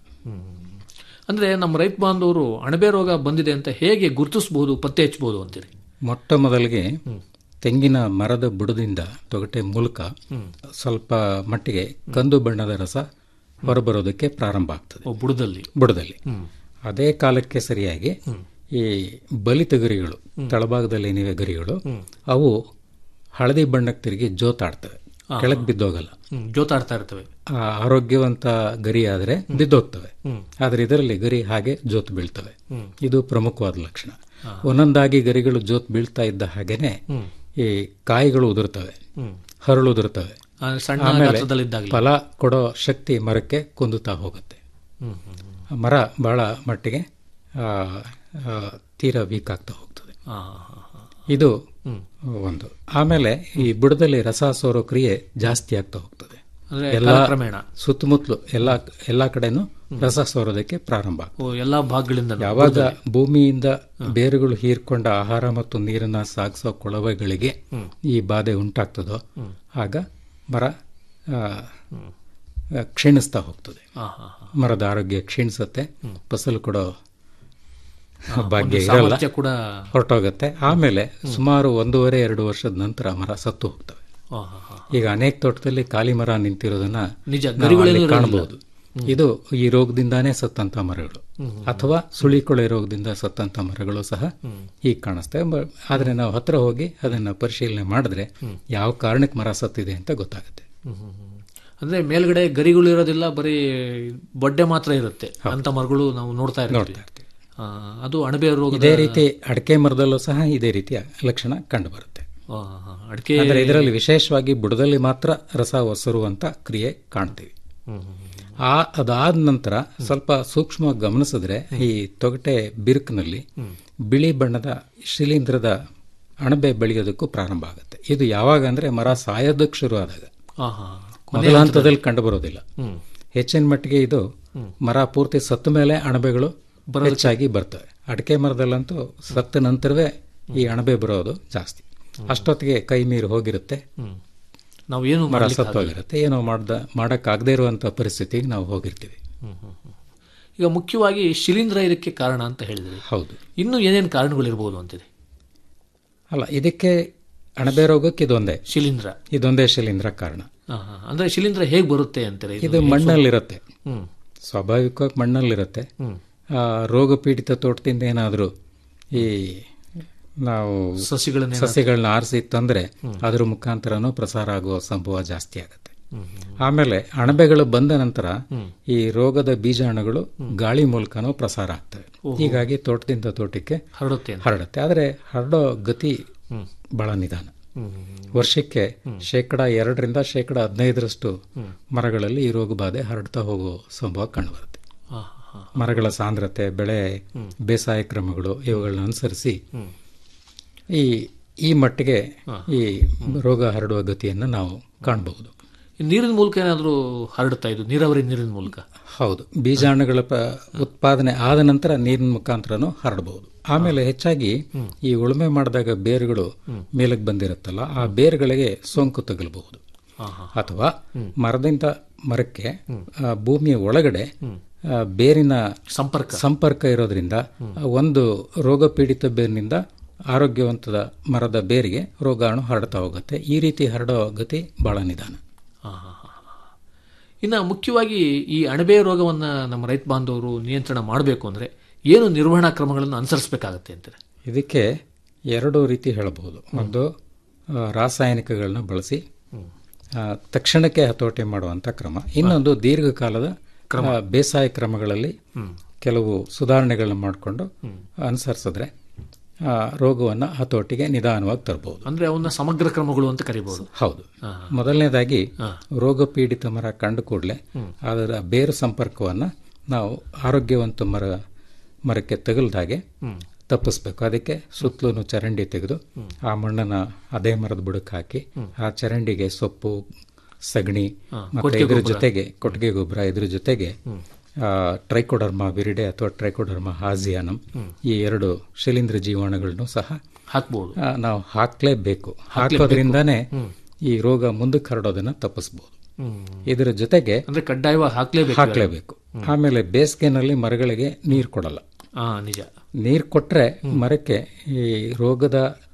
ಅಂದ್ರೆ ನಮ್ಮ ರೈತ ಬಾಂಧವರು ಅಣಬೆ ರೋಗ ಬಂದಿದೆ ಅಂತ ಹೇಗೆ ಗುರುತಿಸಬಹುದು ಪತ್ತೆ ಹಚ್ಚಬಹುದು ಅಂತೀರಿ
ಮೊಟ್ಟ ಮೊದಲಿಗೆ ತೆಂಗಿನ ಮರದ ಬುಡದಿಂದ ತೊಗಟೆ ಮೂಲಕ ಸ್ವಲ್ಪ ಮಟ್ಟಿಗೆ ಕಂದು ಬಣ್ಣದ ರಸ ಹೊರಬರೋದಕ್ಕೆ ಪ್ರಾರಂಭ ಆಗ್ತದೆ
ಓ ಬುಡದಲ್ಲಿ
ಬುಡದಲ್ಲಿ ಅದೇ ಕಾಲಕ್ಕೆ ಸರಿಯಾಗಿ ಈ ಬಲಿತ ಗರಿಗಳು ತಳಭಾಗದಲ್ಲಿ ಏನಿವೆ ಗರಿಗಳು ಅವು ಹಳದಿ ಬಣ್ಣಕ್ಕೆ ತಿರುಗಿ ಜೋತಾಡ್ತವೆ ಕೆಳಗೆ ಬಿದ್ದೋಗಲ್ಲ
ಹ್ಮ್, ಜೋತಾಡ್ತಾ ಇರ್ತವೆ
ಆ ಆರೋಗ್ಯವಂತ ಗರಿ ಆದರೆ ಬಿದ್ದೋಗ್ತವೆ ಆದ್ರೆ ಇದರಲ್ಲಿ ಗರಿ ಹಾಗೆ ಜೋತ್ ಬೀಳ್ತವೆ ಇದು ಪ್ರಮುಖವಾದ ಲಕ್ಷಣ ಒಂದೊಂದಾಗಿ ಗರಿಗಳು ಜೋತ್ ಬೀಳ್ತಾ ಇದ್ದ ಹಾಗೇನೆ ಈ ಕಾಯಿಗಳು ಉದುರ್ತವೆ ಹರಳು ಉದುರ್ತವೆ
ಆ, ಸಣ್ಣ
ಆಮೇಲೆ
ಗಾತ್ರದಲ್ಲಿದ್ದಾಗಲೇ
ಫಲ ಕೊಡೋ ಶಕ್ತಿ ಮರಕ್ಕೆ ಕುಂದುತ್ತಾ ಹೋಗುತ್ತೆ ಆ ಮರ ಬಹಳ ಮಟ್ಟಿಗೆ ಆ, ಆ, ತೀರಾ ವೀಕ್ ಆಗ್ತಾ ಹೋಗ್ತದೆ ಇದು ಒಂದು ಆಮೇಲೆ ಈ ಬುಡದಲ್ಲಿ ರಸ ಸೋರೋ ಕ್ರಿಯೆ ಜಾಸ್ತಿ ಆಗ್ತಾ ಹೋಗ್ತದೆ
ಅಂದ್ರೆ
ಎಲ್ಲ
ಕಾಲಕ್ರಮೇಣ
ಸುತ್ತಮುತ್ತಲು ಎಲ್ಲ ಎಲ್ಲಾ ಕಡೆನೂ ರಸ ಸೋರೋದಕ್ಕೆ ಪ್ರಾರಂಭ ಆಗ್ತದೆ.
ಓ ಎಲ್ಲಾ ಭಾಗಗಳಿಂದ
ಯಾವಾಗ ಭೂಮಿಯಿಂದ ಬೇರುಗಳು ಹೀರ್ಕೊಂಡ ಆಹಾರ ಮತ್ತು ನೀರನ್ನ ಸಾಗಿಸೋ ಕೊಳವೆಗಳಿಗೆ ಈ ಬಾಧೆ ಉಂಟಾಗ್ತದೋ ಆಗ ಮರ ಆ, ಆ, ಕ್ಷೀಣಿಸ್ತಾ ಹೋಗ್ತದೆ ಮರದ ಆರೋಗ್ಯ ಕ್ಷೀಣಿಸುತ್ತೆ ಫಸಲು ಕೊಡೋ ಭಾಗ್ಯ ಇರಲ್ಲ
ಸಾಮರ್ಥ್ಯ ಕೂಡ
ಹೊರಟೋಗುತ್ತೆ ಆಮೇಲೆ ಸುಮಾರು ಒಂದೂವರೆ ಎರಡು ವರ್ಷದ ನಂತರ ಮರ ಸತ್ತು ಹೋಗ್ತವೆ
ಆ, ಹಾ, ಹಾ.
ಈಗ ಅನೇಕ ತೋಟದಲ್ಲಿ ಖಾಲಿ ಮರ ನಿಂತಿರೋದನ್ನ
ನಿಜ,
ನಾವು
ಗರಿಗಳೇನೂ
ಅಲ್ಲಿ
ಇರೋದಿಲ್ಲ.
ಕಾಣಬಹುದು ಇದು ಈ ರೋಗದಿಂದಾನೇ ಸತ್ತಂತ ಮರಗಳು ಅಥವಾ ಸುಳಿಕೊಳೆ ರೋಗದಿಂದ ಸತ್ತಂತ ಮರಗಳು ಸಹ ಈಗ ಕಾಣಿಸ್ತವೆ ಬ- ಆದ್ರೆ ನಾವು ಹತ್ರ ಹೋಗಿ ಅದನ್ನ ಪರಿಶೀಲನೆ ಮಾಡಿದ್ರೆ ಯಾವ ಕಾರಣಕ್ಕೆ ಮರ ಸತ್ತಿದೆ ಅಂತ ಗೊತ್ತಾಗುತ್ತೆ
ಅಂದ್ರೆ ಮೇಲ್ಗಡೆ ಗರಿಗಳು ಇರೋದಿಲ್ಲ ಬರೀ ಬೊಡ್ಡೆ ಮಾತ್ರ ಇರುತ್ತೆ ಅಂತ ಮರಗಳು ನಾವು ನೋಡ್ತಾ ಇರ್ತೀವಿ ಆ, ಅದು ಅಣಬೆ ರೋಗ
ಇದೇ ರೀತಿ ಅಡಿಕೆ ಮರದಲ್ಲೂ ಸಹ ಇದೇ ರೀತಿಯ ಲಕ್ಷಣ ಕಂಡು ಬರುತ್ತೆ
ಅಡಿಕೆ
ಅಂದ್ರೆ ಇದರಲ್ಲಿ ವಿಶೇಷವಾಗಿ ಬುಡದಲ್ಲಿ ಮಾತ್ರ ರಸ ಒಸರುವಂತ ಕ್ರಿಯೆ ಕಾಣ್ತೀವಿ ಆ ಅದಾದ ನಂತರ ಸ್ವಲ್ಪ ಸೂಕ್ಷ್ಮವಾಗಿ ಗಮನಿಸಿದ್ರೆ ಈ ತೊಗಟೆ ಬಿರುಕಿನಲ್ಲಿ ಬಿಳಿ ಬಣ್ಣದ ಶಿಲೀಂಧ್ರದ ಅಣಬೆ ಬೆಳೆಯೋದಕ್ಕೂ ಪ್ರಾರಂಭ ಆಗುತ್ತೆ ಇದು ಯಾವಾಗ ಅಂದ್ರೆ ಮರ ಸಾಯೋದಕ್ಕೆ ಶುರು ಆದಾಗ
ಆಹಾ.
ಮೊದಲ ಹಂತದಲ್ಲಿ ಕಂಡು ಬರೋದಿಲ್ಲ ಹೆಚ್ಚಿನ ಮಟ್ಟಿಗೆ ಇದು ಮರ ಪೂರ್ತಿ ಸತ್ತ ಮೇಲೆ ಅಣಬೆಗಳು ಹೆಚ್ಚಾಗಿ ಬರ್ತವೆ ಅಡಿಕೆ ಮರದಲ್ಲಂತೂ ಸತ್ತ ನಂತರವೇ ಈ ಅಣಬೆ ಬರೋದು ಜಾಸ್ತಿ ಅಷ್ಟೊತ್ತಿಗೆ ಕೈ ಮೀರಿ ಹೋಗಿರುತ್ತೆ
ನಾವು ಏನು
ಮರ
ಮಾಡ್ಲಿಕ್ಕೆ
ಸತ್ತೋಗಿರುತ್ತೆ ಏನೋ ಮಾಡ್ದ ಮಾಡಕ್ಕಾಗದೇ ಇರುವಂತ ಪರಿಸ್ಥಿತಿಗೆ ನಾವು ಹೋಗಿರ್ತೀವಿ
ಈಗ ಮುಖ್ಯವಾಗಿ ಶಿಲೀಂಧ್ರ ಇದಕ್ಕೆ ಕಾರಣ ಅಂತ ಹೇಳಿದ್ರಿ
ಹೌದು
ಇನ್ನು ಏನೇನು ಕಾರಣಗಳಿರ್ಬೋದು ಅಂತಿದೆ
ಅಲ್ಲ ಇದಕ್ಕೆ ಅಣಬೆ ರೋಗಕ್ಕೆ ಇದೊಂದೇ
ಶಿಲೀಂಧ್ರ
ಇದೊಂದೇ ಶಿಲೀಂಧ್ರ ಕಾರಣ
ಆಹಾ. ಅಂದ್ರೆ ಶಿಲೀಂಧ್ರ ಹೇಗೆ ಬರುತ್ತೆ ಅಂತಾರೆ
ಇದು ಮಣ್ಣಲ್ಲಿರುತ್ತೆ
ಹ್ಮ್
ಸ್ವಾಭಾವಿಕವಾಗಿ ಮಣ್ಣಲ್ಲಿರುತ್ತೆ ಆ, ರೋಗ ಪೀಡಿತ ತೋಟದಿಂದ ಏನಾದರೂ ಈ ನಾವು
ಸಸಿಗಳನ್ನ
ಸಸಿಗಳನ್ನ ಆರಿಸಿ ತಂದ್ರೆ ಅದ್ರ ಮುಖಾಂತರನೂ ಪ್ರಸಾರ ಆಗುವ ಸಂಭವ ಜಾಸ್ತಿ ಆಗುತ್ತೆ ಆಮೇಲೆ ಅಣಬೆಗಳು ಬಂದ ನಂತರ ಈ ರೋಗದ ಬೀಜಾಣುಗಳು ಗಾಳಿ ಮೂಲಕನೂ ಪ್ರಸಾರ ಆಗ್ತವೆ ಹೀಗಾಗಿ ತೋಟದಿಂದ ತೋಟಕ್ಕೆ
ಹರಡುತ್ತೆ ಅಂತ.
ಹರಡುತ್ತೆ ಆದರೆ ಹರಡೋ ಗತಿ ಬಹಳ ನಿಧಾನ ವರ್ಷಕ್ಕೆ ಶೇಕಡ ಎರಡರಿಂದ ಶೇಕಡ ಹದಿನೈದರಷ್ಟು ಮರಗಳಲ್ಲಿ ಈ ರೋಗ ಬಾಧೆ ಹರಡ್ತಾ ಹೋಗೋ ಸಂಭವ ಕಂಡುಬರುತ್ತೆ
ಆಹಾ.
ಮರಗಳ ಸಾಂದ್ರತೆ ಬೆಳೆ ಬೇಸಾಯ ಕ್ರಮಗಳು ಇವುಗಳನ್ನ ಅನುಸರಿಸಿ ಈ ಈ ಮಟ್ಟಿಗೆ ಈ ರೋಗ ಹರಡುವ ಗತಿಯನ್ನು ನಾವು ಕಾಣಬಹುದು
ಈ ನೀರಿನ ಮೂಲಕ ಏನಾದರೂ ಹರಡುತ್ತಾ ಇದು ನೀರಾವರಿ ನೀರಿನ ಮೂಲಕ
ಹೌದು ಬೀಜಾಣುಗಳ ಪ- ಉತ್ಪಾದನೆ ಆದ ನಂತರ ನೀರಿನ ಮುಖಾಂತರನೂ ಹರಡಬಹುದು ಆಮೇಲೆ ಹೆಚ್ಚಾಗಿ ಈ ಉಳುಮೆ ಮಾಡಿದಾಗ ಬೇರುಗಳು ಮೇಲಕ್ಕೆ ಬಂದಿರುತ್ತಲ್ಲ ಆ ಬೇರುಗಳಿಗೆ ಸೋಂಕು ತಗಲಬಹುದು ಅಥವಾ ಮರದಿಂದ ಮರಕ್ಕೆ ಆ, ಭೂಮಿಯ ಒಳಗಡೆ ಆ, ಬೇರಿನ
ಸಂಪರ್ಕ
ಸಂಪರ್ಕ ಇರೋದ್ರಿಂದ ಒಂದು ರೋಗ ಪೀಡಿತ ಬೇರಿನಿಂದ ಆರೋಗ್ಯವಂತದ ಮರದ ಬೇರಿಗೆ ರೋಗಾಣು ಹರಡ್ತಾ ಹೋಗುತ್ತೆ ಈ ರೀತಿ ಹರಡೋ ಗತಿ ಬಹಳ ನಿಧಾನ
ಇನ್ನು ಮುಖ್ಯವಾಗಿ ಈ ಅಣಬೆ ರೋಗವನ್ನ ನಮ್ಮ ರೈತ ಬಾಂಧವರು ನಿಯಂತ್ರಣ ಮಾಡಬೇಕು ಅಂದ್ರೆ ಏನು ನಿರ್ವಹಣಾ ಕ್ರಮಗಳನ್ನು ಅನುಸರಿಸಬೇಕಾಗತ್ತೆ ಅಂತಾರೆ
ಇದಕ್ಕೆ ಎರಡು ರೀತಿ ಹೇಳಬಹುದು ಒಂದು ಆ, ರಾಸಾಯನಿಕಗಳನ್ನ ಬಳಸಿ ಆ, ತಕ್ಷಣಕ್ಕೆ ಹತೋಟಿ ಮಾಡುವಂತ ಕ್ರಮ ಇನ್ನೊಂದು ದೀರ್ಘಕಾಲದ ಆ, ಬೇಸಾಯ ಕ್ರಮಗಳಲ್ಲಿ ಕೆಲವು ಸುಧಾರಣೆಗಳನ್ನ ಮಾಡಿಕೊಂಡು ಅನುಸರಿಸಿದ್ರೆ ಆ, ರೋಗವನ್ನ ಹತೋಟಿಗೆ ನಿಧಾನವಾಗಿ ತರಬಹುದು
ಅಂದ್ರೆ ಅವನ್ನ ಸಮಗ್ರ ಕ್ರಮಗಳು ಅಂತ ಕರಿಬಹುದು
ಹೌದು ಮೊದಲನೇದಾಗಿ ರೋಗ ಪೀಡಿತ ಮರ ಕಂಡು ಕೂಡಲೇ ಅದರ ಬೇರು ಸಂಪರ್ಕವನ್ನ ನಾವು ಆರೋಗ್ಯವಂತ ಮರ ಮರಕ್ಕೆ ತಗಲ್ದಾಗೆ ತಪ್ಪಿಸ್ಬೇಕು ಅದಕ್ಕೆ ಸುತ್ತಲೂ ಚರಂಡಿ ತೆಗೆದು ಆ ಮಣ್ಣನ್ನ ಅದೇ ಮರದ ಬುಡಕ್ಕೆ ಹಾಕಿ ಆ ಚರಂಡಿಗೆ ಸೊಪ್ಪು ಸಗಣಿ ಮತ್ತೆ ಇದ್ರ ಜೊತೆಗೆ ಕೊಟ್ಟಿಗೆ ಗೊಬ್ಬರ ಇದ್ರ ಜೊತೆಗೆ ಟ್ರೈಕೋಡರ್ಮಾ ವಿರಿಡೆ ಅಥವಾ ಟ್ರೈಕೋಡರ್ಮಾ ಹಾಸಿಯಾನಂ ಈ ಎರಡು ಶಿಲೀಂಧ್ರ ಜೀವಾಣುಗಳನ್ನು ಸಹ
ಹಾಕ್ಬಹುದು
ಆ, ನಾವು ಹಾಕ್ಲೇಬೇಕು ಹಾಕೋದ್ರಿಂದಾನೇ ಈ ರೋಗ ಮುಂದಕ್ಕೆ ಹರಡೋದನ್ನ ತಪ್ಪಿಸಬಹುದು ಇದರ ಜೊತೆಗೆ
ಅಂದ್ರೆ ಕಡ್ಡಾಯವಾಗಿ ಹಾಕ್ಲೇಬೇಕು
ಹಾಕ್ಲೇಬೇಕು ಆಮೇಲೆ ಬೇಸಿಗೆನಲ್ಲಿ ಮರಗಳಿಗೆ ನೀರು ಕೊಡಲ್ಲ
ಹಾ ನಿಜ
ನೀರು ಕೊಟ್ರೆ ಮರಕ್ಕೆ ಈ ರೋಗದ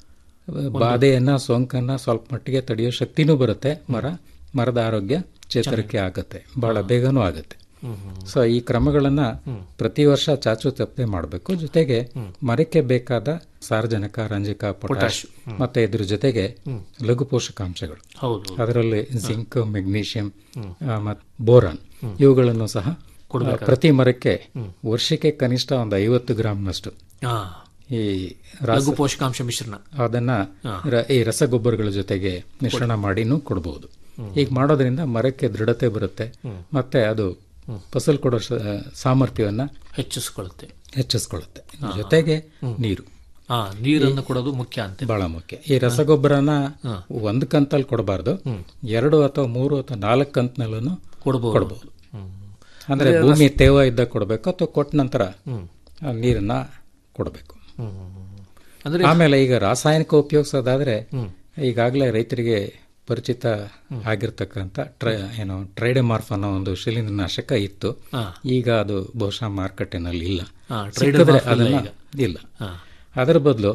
ಬಾಧೆಯನ್ನ ಸೋಂಕನ್ನ ಸ್ವಲ್ಪ ಮಟ್ಟಿಗೆ ತಡೆಯೋ ಶಕ್ತಿನೂ ಬರುತ್ತೆ ಮರ ಮರದ ಆರೋಗ್ಯ ಚೇತರಿಕೆ ಆಗುತ್ತೆ ಬಹಳ ಬೇಗನೂ ಆಗುತ್ತೆ ಸೊ ಈ ಕ್ರಮಗಳನ್ನ ಪ್ರತಿ ವರ್ಷ ಚಾಚು ತಪ್ಪದೆ ಮಾಡಬೇಕು ಜೊತೆಗೆ ಮರಕ್ಕೆ ಬೇಕಾದ ಸಾರಜನಕ ರಂಜಕ ಪೊಟ್ಯಾಶ್ ಮತ್ತೆ ಇದ್ರ ಜೊತೆಗೆ ಲಘು ಪೋಷಕಾಂಶಗಳು
ಹೌದು
ಅದರಲ್ಲಿ ಜಿಂಕ್ ಮೆಗ್ನೀಷಿಯಂ ಮತ್ತು ಬೋರಾನ್ ಇವುಗಳನ್ನು ಸಹ ಆ, ಪ್ರತಿ ಮರಕ್ಕೆ ವರ್ಷಕ್ಕೆ ಕನಿಷ್ಠ ಒಂದು ಐವತ್ತು ಗ್ರಾಮ್ನಷ್ಟು
ಹಾ
ಈ ರಾಸ
ಲಘು ಪೋಷಕಾಂಶ ಮಿಶ್ರಣ
ಅದನ್ನ ರ- ಈ ರಸಗೊಬ್ಬರಗಳ ಜೊತೆಗೆ ಮಿಶ್ರಣ ಮಾಡಿನೂ ಕೊಡಬಹುದು ಈಗ ಮಾಡೋದ್ರಿಂದ ಮರಕ್ಕೆ ದೃಢತೆ ಬರುತ್ತೆ ಮತ್ತೆ ಅದು ಫಸಲು ಕೊಡೋ ಸ- ಸಾಮರ್ಥ್ಯವನ್ನ
ಹೆಚ್ಚಿಸಿಕೊಳ್ಳುತ್ತೆ
ಹೆಚ್ಚಿಸ್ಕೊಳ್ಳುತ್ತೆ ಜೊತೆಗೆ ನೀರು
ಹಾ ನೀರನ್ನು ಕೊಡೋದು ಮುಖ್ಯ ಅಂತ
ಬಹಳ ಮುಖ್ಯ ಈ ರಸಗೊಬ್ಬರನ ಒಂದು ಕಂತಲ್ಲಿ ಕೊಡಬಾರ್ದು ಎರಡು ಅಥವಾ ಮೂರು ಅಥವಾ ನಾಲ್ಕು ಕಂತ್ನಲ್ಲೂ
ಕೊಡಬಹುದು
ಕೊಡಬಹುದು ಅಂದ್ರೆ ಭೂಮಿ ತೇವ ಇದ್ದಾಗ ಕೊಡಬೇಕು ಅಥವಾ ಕೊಟ್ಟ ನಂತರ ಆ ನೀರನ್ನ ಕೊಡಬೇಕು
ಅಂದ್ರೆ
ಆಮೇಲೆ ಈಗ ರಾಸಾಯನಿಕ ಉಪಯೋಗಿಸೋದಾದ್ರೆ ಈಗಾಗಲೇ ರೈತರಿಗೆ ಪರಿಚಿತ ಆಗಿರ್ತಕ್ಕಂಥ ಟ್ರೈ ಏನು ಟ್ರೈಡೆಮಾರ್ಫ್ ಅನ್ನೋ ಒಂದು ಶಿಲೀಂಧ್ರನಾಶಕ ಇತ್ತು ಈಗ ಅದು ಬಹುಶಃ ಮಾರುಕಟ್ಟೆನಲ್ಲಿ ಇಲ್ಲ
ಹಾ,
ಸಿಕ್ಕಿದ್ರೆ
ಟ್ರೈಡೆಮಾರ್ಫ್ ಇಲ್ಲ
ಅದನ್ನ ಇಲ್ಲ ಅದರ ಬದಲು